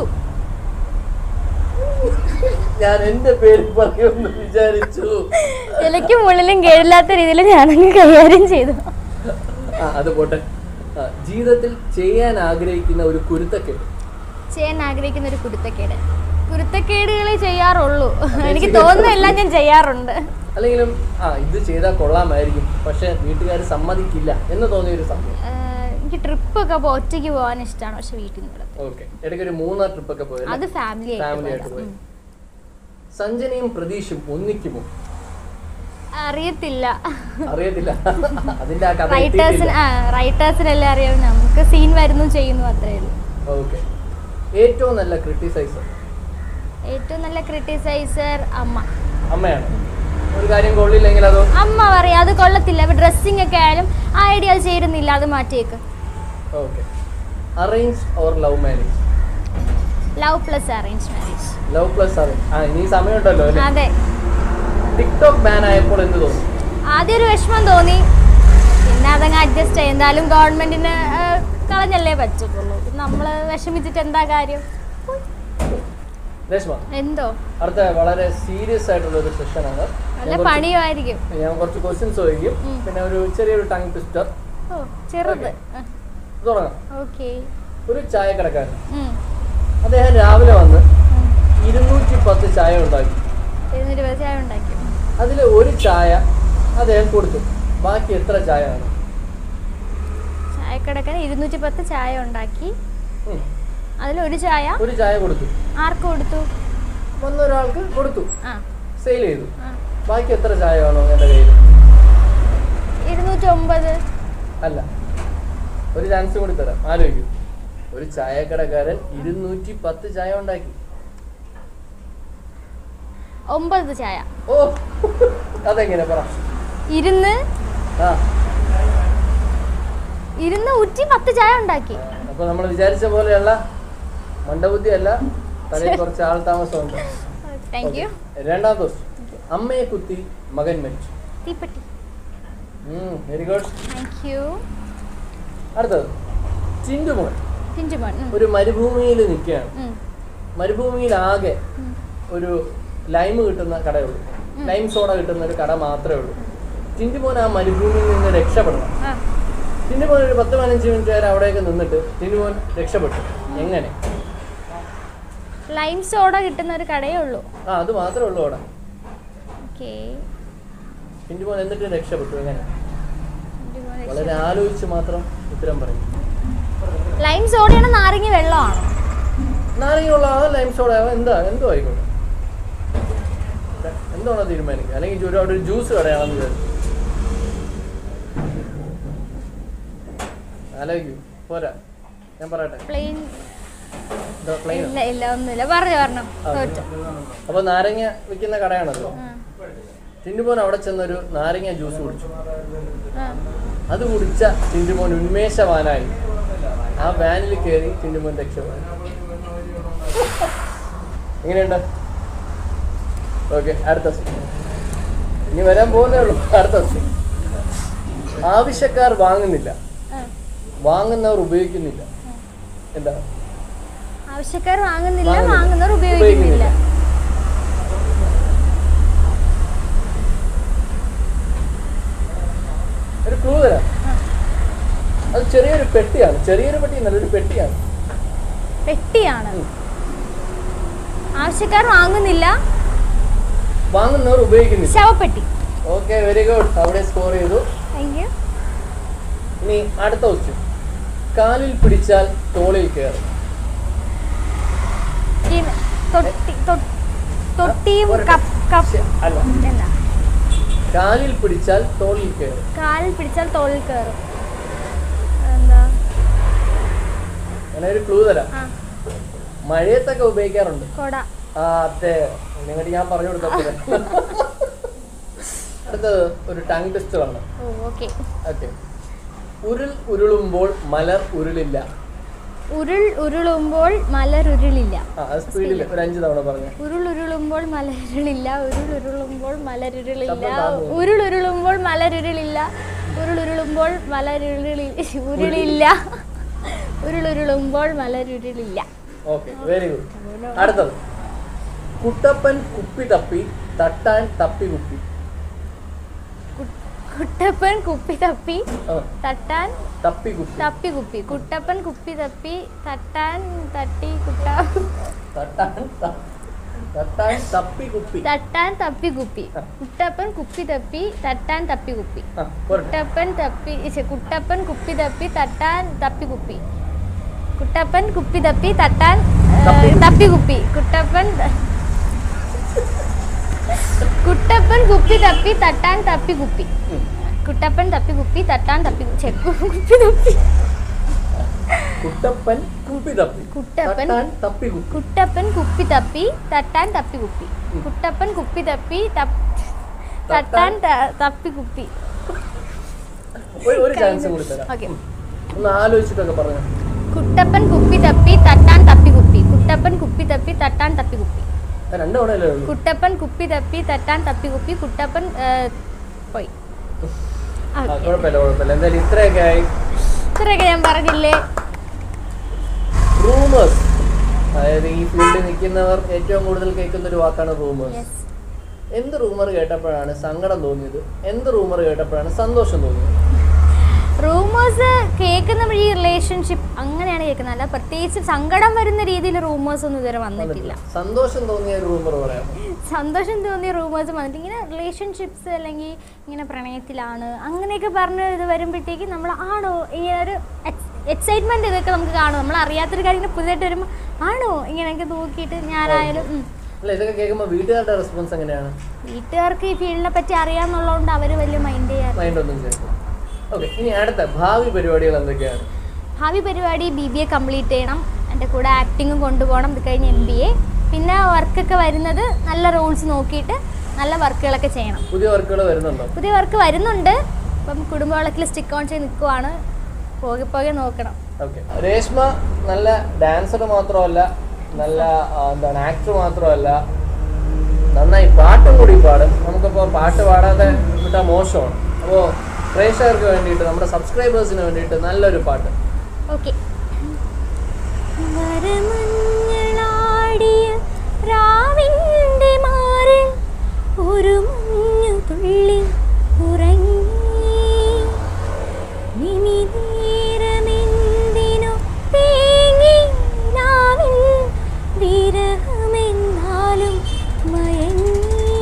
ഞാൻ എന്റെ പേര് പറയുമെന്ന് വിചാരിച്ചു ഇലയ്ക്കും മുള്ളിലും കേടില്ലാത്ത രീതിയിൽ ഞാനങ്ങ് കൈകാര്യം ചെയ്തു ആ അത് പോട്ടെ ആ, ജീവിതത്തിൽ ചെയ്യാൻ ആഗ്രഹിക്കുന്ന ഒരു കുരുത്തക്കേട് ചെയ്യാൻ ആഗ്രഹിക്കുന്ന ഒരു കുരുത്തക്കേട് കുരുത്തക്കേടുകളെ ചെയ്യാറുള്ളൂ എനിക്ക് തോന്നുന്നില്ല ഞാൻ ചെയ്യാറുണ്ട് അല്ലെങ്കിലും ആ ഇത് ചെയ്താൽ കൊള്ളാമായിരിക്കും പക്ഷെ വീട്ടുകാർ സമ്മതിക്കില്ല എന്ന് തോന്നിയ ഒരു സംഭവം ആഹ് എനിക്ക് ട്രിപ്പൊക്കെ ഒറ്റയ്ക്ക് പോകാൻ ഇഷ്ടമാണ് പക്ഷെ വീട്ടിൽ നിന്ന് വിടത്തില്ല. ഓക്കെ ഇടയ്ക്ക് ഒരു മൂന്നാർ ട്രിപ്പ് ഒക്കെ പോയത് അത് ഫാമിലി ഫാമിലി ആയിട്ട് ആയിട്ട് പോയതാ. പോയി ഉം. സഞ്ജനയും പ്രതീഷും ഒന്നിക്കുമോ അറിയത്തില്ല അറിയത്തില്ല അതിന്റെ ആ കഥ റൈറ്റേഴ്സിന് ആ റൈറ്റേഴ്സിനെല്ലാം അറിയാം നമുക്ക് സീൻ വരുന്നു ചെയ്യുന്നു അത്രേ ഉള്ളൂ ഓക്കെ ഏറ്റവും നല്ല ക്രിട്ടിസൈസർ ഏറ്റവും നല്ല ക്രിട്ടിസൈസർ അമ്മ അമ്മയാണ് ഒരു കാര്യം കൊള്ളില്ലെങ്കിൽ അതോ അമ്മ പറയാം അത് കൊള്ളത്തില്ല ഇപ്പൊ ഡ്രസ്സിംഗ് ഒക്കെ ആയാലും ആ ഐഡിയ അത് ചേരുന്നില്ല അത് മാറ്റിയേക്ക് okay arrange or love marriage love plus arrange marriage love plus arrange ആ ഇനി സമയമുണ്ടല്ലോ അല്ലേ അതെ ടിക്ടോക്ക് ബാൻ ആയപ്പോൾ എന്ത് തോന്നി ആദ്യം ഒരു വിഷമം തോന്നി പിന്നെ അതങ്ങ് അഡ്ജസ്റ്റ് ചെയ്യും എന്തായാലും ഗവൺമെന്റിന് കളഞ്ഞല്ലേ പറ്റത്തുള്ളൂ നമ്മൾ വിഷമിച്ചിട്ട് എന്താ കാര്യം രേഷ്മ എന്തോ അടുത്ത വളരെ സീരിയസ് ആയിട്ടുള്ള ഒരു സെഷനാണ് നല്ല പണിയുമായിരിക്കും ഞാൻ കുറച്ച് ക്വസ്റ്റ്യൻസ് ചോദിക്കും ഉം. പിന്നെ ഒരു ചെറിയൊരു ടങ് ട്വിസ്റ്റർ ഓ ചെറുത് തുടങ്ങാം ഓക്കെ ഒരു ചായക്കടക്കാരൻ അദ്ദേഹം രാവിലെ വന്ന് ഇരുന്നൂറ്റി പത്ത് ചായ ഉണ്ടാക്കി ഇരുന്നൂറ്റി പത്ത് ചായ ഉണ്ടാക്കി അതിൽ ഒരു ചായ അദ്ദേഹം കൊടുത്തു ബാക്കി എത്ര ചായ ആണ് ചായക്കടക്കന് ഇരുന്നൂറ്റി പത്ത് ചായ ഉണ്ടാക്കി ഉം. അതിലൊരു ചായ ഒരു ചായ കൊടുത്തു ആർക്ക് കൊടുത്തു വന്ന ഒരാൾക്ക് കൊടുത്തു ആ സെയിൽ ചെയ്തു ആ. ബാക്കി എത്ര ചായ വേണോ എൻ്റെ കയ്യിൽ ഇരുന്നൂറ്റി ഒമ്പത് അല്ല ഒരു ചാൻസ് കൂടി തരാം ആലോചിക്കൂ ഒരു ചായക്കടക്കാരൻ ഇരുന്നൂറ്റി പത്ത് ചായ ഉണ്ടാക്കി ഒമ്പത് ചായ ഓ അതെങ്ങനെ പറ ഇരുന്ന് ആ ഇരുന്ന് ഉറ്റി പത്ത് ചായ ഉണ്ടാക്കി അപ്പൊ നമ്മൾ വിചാരിച്ച പോലെയുള്ള മന്ദബുദ്ധി അല്ല തലയിൽ കുറച്ച് ആൾ താമസമുണ്ട് താങ്ക് യു രണ്ടാമത്തെ ദിവസം അമ്മയെ കുത്തി മകൻ മരിച്ചു തീപ്പെട്ടി വെരി ഗുഡ് താങ്ക് യു അടുത്തത് ചിന്തുമോൻ പിഞ്ചുമോൻ ഉം. ഒരു മരുഭൂമിയിൽ നിൽക്കുകയാണ് ഉം. മരുഭൂമിയിൽ ആകെ ഉം. ഒരു ലൈം കിട്ടുന്ന കടയുള്ളൂ ലൈം സോഡ കിട്ടുന്ന ഒരു കട മാത്രമേ ഉള്ളൂ ചിന്തുമോൻ ആ മരുഭൂമിയിൽ നിന്ന് രക്ഷപ്പെടണം ആ ചിന്തുമോൻ ഒരു പത്ത് പതിനഞ്ച് മിനിറ്റ് വരെ അവിടെയൊക്കെ നിന്നിട്ട് ചിന്തുമോൻ രക്ഷപ്പെട്ടു എങ്ങനെ ലൈം സോഡ കിട്ടുന്ന ഒരു കടയേ ഉള്ളൂ ആ അത് മാത്രമേ ഉള്ളൂ അവിടെ ഓക്കെ ചിന്തുമോൻ എന്നിട്ട് രക്ഷപ്പെട്ടു എങ്ങനെ വളരെ ആലോചിച്ച് മാത്രം ഉത്തരം പറയും ലൈം സോഡയാണ് നാരങ്ങ വെള്ളമാണോ നാരങ്ങയുള്ള ആ ലൈം സോഡ എന്താ എന്തോ ആയിക്കോട്ടെ എന്താണോ തീരുമാനിക്കുക അല്ലെങ്കിൽ ഒരു അവിടെ ഒരു ജ്യൂസ് കടയാണെന്ന് വിചാരിച്ചു ആലോചിക്കൂ പോരാ ഞാൻ പറയട്ടെ പ്ലെയിൻ എന്താ പ്ലെയിൻ ഇല്ല ഇല്ല ഒന്നുമില്ല പറഞ്ഞു പറഞ്ഞു തോറ്റു അപ്പോൾ നാരങ്ങ വിൽക്കുന്ന കടയാണല്ലോ ആ, ടിൻറ്റുമോൻ അവിടെ ചെന്നൊരു നാരങ്ങ ജ്യൂസ് കുടിച്ചു ആ. അത് കുടിച്ച ടിൻറ്റുമോൻ ഉന്മേഷവാനായി ആ വാനിൽ കയറി ചിണ്ടുമോൻ രക്ഷപ്പെടും എങ്ങനെയുണ്ട് ഓക്കെ അടുത്ത scene. ഇനി വരാൻ പോകുന്നേ ഉള്ളൂ അടുത്ത scene. ആവശ്യക്കാർ വാങ്ങുന്നില്ല ആ. വാങ്ങുന്നവർ ഉപയോഗിക്കുന്നില്ല എന്താ ആവശ്യക്കാർ വാങ്ങുന്നില്ല വാങ്ങുന്നില്ല. വാങ്ങുന്നവർ ഉപയോഗിക്കുന്നില്ല ഒരു ക്ലൂ തരാം അത് ചെറിയൊരു പെട്ടിയാണ് ചെറിയൊരു പെട്ടി എന്നല്ല ഒരു പെട്ടിയാണ് പെട്ടിയാണ് ഉം. ആവശ്യക്കാർ വാങ്ങുന്നില്ല വാങ്ങുന്നവർ ഉപയോഗിക്കുന്നില്ല ശവപ്പെട്ടി ഓക്കെ വെരി ഗുഡ് അവിടെ സ്കോർ ചെയ്തു താങ്ക് യു ഇനി അടുത്ത ക്വസ്റ്റ്യൻ കാലിൽ പിടിച്ചാൽ തോളിൽ കയറും തൊട്ടി തൊ- തൊട്ടിയും ഒരു- കപ്പ് കപ്പ് ശ്ശെ, അല്ല എന്താ കാലിൽ പിടിച്ചാൽ തോളിൽ കയറും കാലിൽ പിടിച്ചാൽ തോളിൽ കയറും എന്താ അങ്ങനെ ഒരു ക്ലൂ തരാം ആ മഴയത്തൊക്കെ ഉപയോഗിക്കാറുണ്ട് കൊട ആ അതെ നിങ്ങളുടെ ഞാൻ പറഞ്ഞു കൊടുത്തപ്പോൾ അടുത്തത് ഒരു ടങ് ടെസ്റ്റ് ആണ് ഓ ഓക്കെ ഓക്കെ ഉരുൾ ഉരുളുമ്പോൾ മലർ ഉരുളില്ല ഉരുൾ ഉരുളുമ്പോൾ മലരുരുളില്ല ആ അത് സ്പീഡിൽ ഒരു അഞ്ച് തവണ പറഞ്ഞു ഉരുൾ ഉരുളുമ്പോൾ മലരുരുളില്ല ഉരുൾ ഉരുളുമ്പോൾ മലരുരുളില്ല ശബ്ദം താഴ്ന്നു. ഉരുൾ ഉരുളുമ്പോൾ മലരുരുളില്ല ഉരുൾ ഉരുളുമ്പോൾ മലരുരുളി ഉരുളില്ല ഉരുൾ ഉരുളുമ്പോൾ മലരുരുളില്ല ഓക്കെ വെരി ഗുഡ് അടുത്തത് കുട്ടപ്പൻ കുപ്പി തപ്പി തട്ടാൻ തപ്പി കുപ്പി കു- കുട്ടപ്പൻ കുപ്പി തപ്പി ആ, തട്ടാൻ തപ്പി കുപ്പി തപ്പി കുപ്പി കുട്ടപ്പൻ കുപ്പി തപ്പി തട്ടാൻ തട്ടി കുട്ട തട്ടാൻ ത- തട്ടാൻ തപ്പി കുപ്പി തട്ടാൻ തപ്പി കുപ്പി കുട്ടപ്പൻ കുപ്പി തപ്പി തട്ടാൻ തപ്പി കുപ്പി ആ പോരട്ടെ കുട്ടപ്പൻ തപ്പി ശ്ശെ, കുട്ടപ്പൻ കുപ്പി തപ്പി തട്ടാൻ തപ്പി കുപ്പി കുട്ടപ്പൻ കുപ്പി തപ്പി തട്ടാൻ ഏ, തപ്പി കുപ്പി. തപ്പി കുപ്പി കുട്ടപ്പൻ ത- കുട്ടപ്പൻ കുപ്പി തപ്പി തട്ടാൻ തപ്പി കുപ്പി ഉം. കുട്ടപ്പൻ തപ്പി കുപ്പി തട്ടാൻ തപ്പി കു- ഛെ, കു- കുപ്പി തപ്പി കുട്ടപ്പൻ കുപ്പി തപ്പി കുട്ടപ്പൻ തട്ടാൻ തപ്പി കുപ്പി കുട്ടപ്പൻ കുപ്പി തപ്പി തട്ടാൻ തപ്പി കുപ്പി ഉം. കുട്ടപ്പൻ കുപ്പി തപ്പി തപ്പ് തട്ടാൻ ത- തപ്പി കുപ്പി ഒരു ഒരു ചാൻസ് കൂടി തരാം ഓക്കെ ഉം. ഒന്ന് ആലോചിച്ചിട്ടൊക്കെ പറഞ്ഞു കുട്ടപ്പൻ കുപ്പി തപ്പി തട്ടാൻ തപ്പി കുപ്പി കുട്ടപ്പൻ കുപ്പി തപ്പി തട്ടാൻ തപ്പി കുപ്പി രണ്ട് തവണയല്ലേ ഉള്ളൂ കുട്ടപ്പൻ കുപ്പി തപ്പി തട്ടാൻ തപ്പി കുപ്പി കുട്ടപ്പൻ ഏ, പോയി ആ ഓക്കെ കുഴപ്പമില്ല കുഴപ്പമില്ല എന്തായാലും ഇത്രയൊക്കെ ആയി ഇത്രയൊക്കെ ഞാൻ പറഞ്ഞില്ലേ റൂമേഴ്സ് അതായത് ഈ ഫീൽഡിൽ നിൽക്കുന്നവർ ഏറ്റവും കൂടുതൽ കേൾക്കുന്ന ഒരു വാക്കാണ് റൂമേഴ്സ് യെസ് എന്ത് റൂമർ കേട്ടപ്പോഴാണ് സങ്കടം തോന്നിയത് എന്ത് റൂമർ കേട്ടപ്പോഴാണ് സന്തോഷം തോന്നിയത് റൂമേഴ്സ് കേൾക്കുന്ന വഴി റിലേഷൻഷിപ്പ് അങ്ങനെയാണ് കേൾക്കുന്നത് അല്ല പ്രത്യേകിച്ച് സങ്കടം വരുന്ന രീതിയിൽ റൂമേഴ്സ് ഒന്നും ഇതുവരെ വന്നിട്ടില്ല സന്തോഷം തോന്നിയ ഒരു റൂമർ പറയാം സന്തോഷം തോന്നിയ റൂമേഴ്സ് വന്നിട്ട് ഇങ്ങനെ റിലേഷൻഷിപ്സ് അല്ലെങ്കിൽ ഇങ്ങനെ പ്രണയത്തിലാണ് അങ്ങനെയൊക്കെ പറഞ്ഞ് ഇത് വരുമ്പോഴത്തേക്ക് നമ്മൾ ആണോ ഇങ്ങനെ ഒരു എക്സൈറ്റ്മെന്റ് ഇതൊക്കെ നമുക്ക് കാണും നമ്മൾ അറിയാത്തൊരു കാര്യം ഇങ്ങനെ പുതിയതായിട്ട് വരുമ്പോൾ ആണോ ഇങ്ങനെയൊക്കെ നോക്കിയിട്ട് ഞാനായാലും ഉം. അല്ല ഇതൊക്കെ കേൾക്കുമ്പോൾ വീട്ടുകാരുടെ റെസ്പോൺസ് എങ്ങനെയാണ് വീട്ടുകാർക്ക് ഈ ഫീൽഡിനെ പറ്റി അറിയാമെന്നുള്ളതുകൊണ്ട് അവർ വലിയ മൈൻഡ് ചെയ്യാറ് മൈൻഡ് ഒന്നും ചെയ്തു ഓക്കെ ഇനി അടുത്ത ഭാവി പരിപാടികൾ എന്തൊക്കെയാണ് ഭാവി പരിപാടി ബി ബി എ കംപ്ലീറ്റ് ചെയ്യണം എൻ്റെ കൂടെ ആക്ടിങ്ങും കൊണ്ടുപോകണം ഇത് കഴിഞ്ഞ് എം ബി എ പിന്നെ വർക്കൊക്കെ വരുന്നത് നല്ല റൂൾസ് നോക്കിയിട്ട് നല്ല വർക്കുകളൊക്കെ ചെയ്യണം പുതിയ വർക്കുകൾ വരുന്നുണ്ടോ പുതിയ വർക്ക് വരുന്നുണ്ട് അപ്പം കുടുംബവളക്കിൽ സ്റ്റിക്ക് ഓൺ ചെയ്ത് നിൽക്കുവാണ് പോകെ പോകെ നോക്കണം ഓക്കെ രേഷ്മ നല്ല ഡാൻസർ മാത്രമല്ല നല്ല ആ, എന്താണ് ആക്ടർ മാത്രമല്ല നന്നായി പാട്ടും കൂടി പാടും നമുക്കിപ്പോൾ പാട്ട് പാടാതെ വിട്ടാൽ മോശമാണ് അപ്പോൾ പ്രേക്ഷകർക്ക് വേണ്ടിയിട്ട് നമ്മുടെ സബ്സ്ക്രൈബേഴ്സിന് വേണ്ടിയിട്ട് നല്ലൊരു പാട്ട് ഓക്കെ വരമഞ്ഞളാടിയ രാവിൻ്റെ മാറിൽ ഒരു മഞ്ഞു തുള്ളി ഉറങ്ങി നിമിനേരമെന്തിനു തേങ്ങി നാവിൻ വിരഹമെന്നാലും മയങ്ങി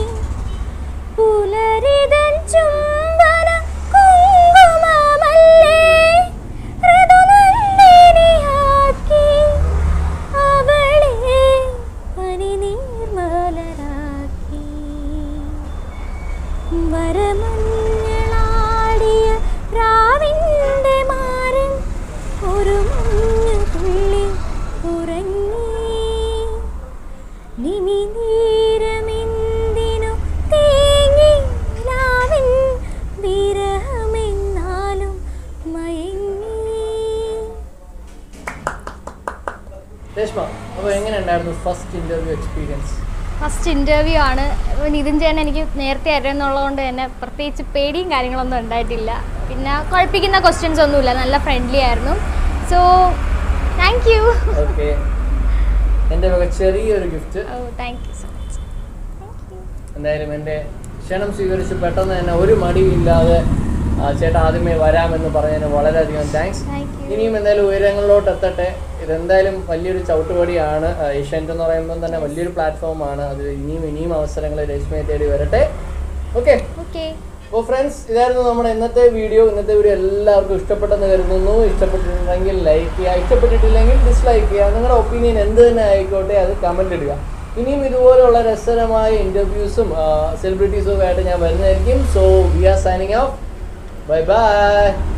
പുലരിതൻ ചുംബന കുങ്കുമമല്ലേ ഋതുനന്ദിനിയാക്കി അവളെ പനിനീർമലരാക്കി വരമഞ്ഞളാടിയ രാവിൻ്റെ മാറിൽ ഒരു മഞ്ഞു തുള്ളി ഉറങ്ങി നിമിനീരമെന്തിനു തേങ്ങി രാവിൻ വിരഹമെന്നാലും മയങ്ങി എങ്ങനെയായിരുന്നു first interview experience first interview ആണ് അപ്പോൾ നിതിൻ ചേട്ടൻ എനിക്ക് നേരത്തെ അറിയുന്നുള്ളതുകൊണ്ട് തന്നെ പ്രത്യേകിച്ച് പേടിയും കാര്യങ്ങളൊന്നും ഉണ്ടായിട്ടില്ല പിന്നെ കുഴപ്പിക്കുന്ന ക്വസ്റ്റ്യൻസ് ഒന്നുമില്ല നല്ല ഫ്രണ്ട്ലി ആയിരുന്നു സോ താങ്ക് യു ഓക്കെ എൻ്റെ വക ചെറിയൊരു gift oh thank you so much thank you എന്തായാലും എൻ്റെ ക്ഷണം സ്വീകരിച്ച് പെട്ടെന്ന് തന്നെ ഒരു മടിയില്ലാതെ ആ, ചേട്ടാ ആദ്യമേ വരാമെന്ന് പറഞ്ഞതിന് വളരെയധികം താങ്ക്സ് താങ്ക് യു ഇനിയും എന്തായാലും ഉയരങ്ങളിലോട്ട് എത്തട്ടെ ഇതെന്തായാലും വലിയൊരു ചവിട്ടുപടിയാണ് ആ, ഏഷ്യാനെറ്റ് എന്ന് പറയുമ്പോൾ തന്നെ വലിയൊരു പ്ലാറ്റ്ഫോമാണ് അത് ഇനിയും ഇനിയും അവസരങ്ങൾ രശ്മിയെ തേടി വരട്ടെ ഓക്കെ ഓക്കെ അപ്പോൾ ഫ്രണ്ട്സ് ഇതായിരുന്നു നമ്മുടെ ഇന്നത്തെ വീഡിയോ ഇന്നത്തെ വീഡിയോ എല്ലാവർക്കും ഇഷ്ടപ്പെട്ടെന്ന് കരുതുന്നു ഇഷ്ടപ്പെട്ടിട്ടുണ്ടെങ്കിൽ ലൈക്ക് ചെയ്യുക ഇഷ്ടപ്പെട്ടിട്ടില്ലെങ്കിൽ ഡിസ്ലൈക്ക് ചെയ്യുക നിങ്ങളുടെ ഒപ്പീനിയൻ എന്ത് തന്നെ ആയിക്കോട്ടെ അത് കമൻ്റ് ഇടുക ഇനിയും ഇതുപോലുള്ള രസകരമായ ഇൻ്റർവ്യൂസും സെലിബ്രിറ്റീസും ഒക്കെ ആയിട്ട് ഞാൻ വരുന്നതായിരിക്കും so we are signing off bye by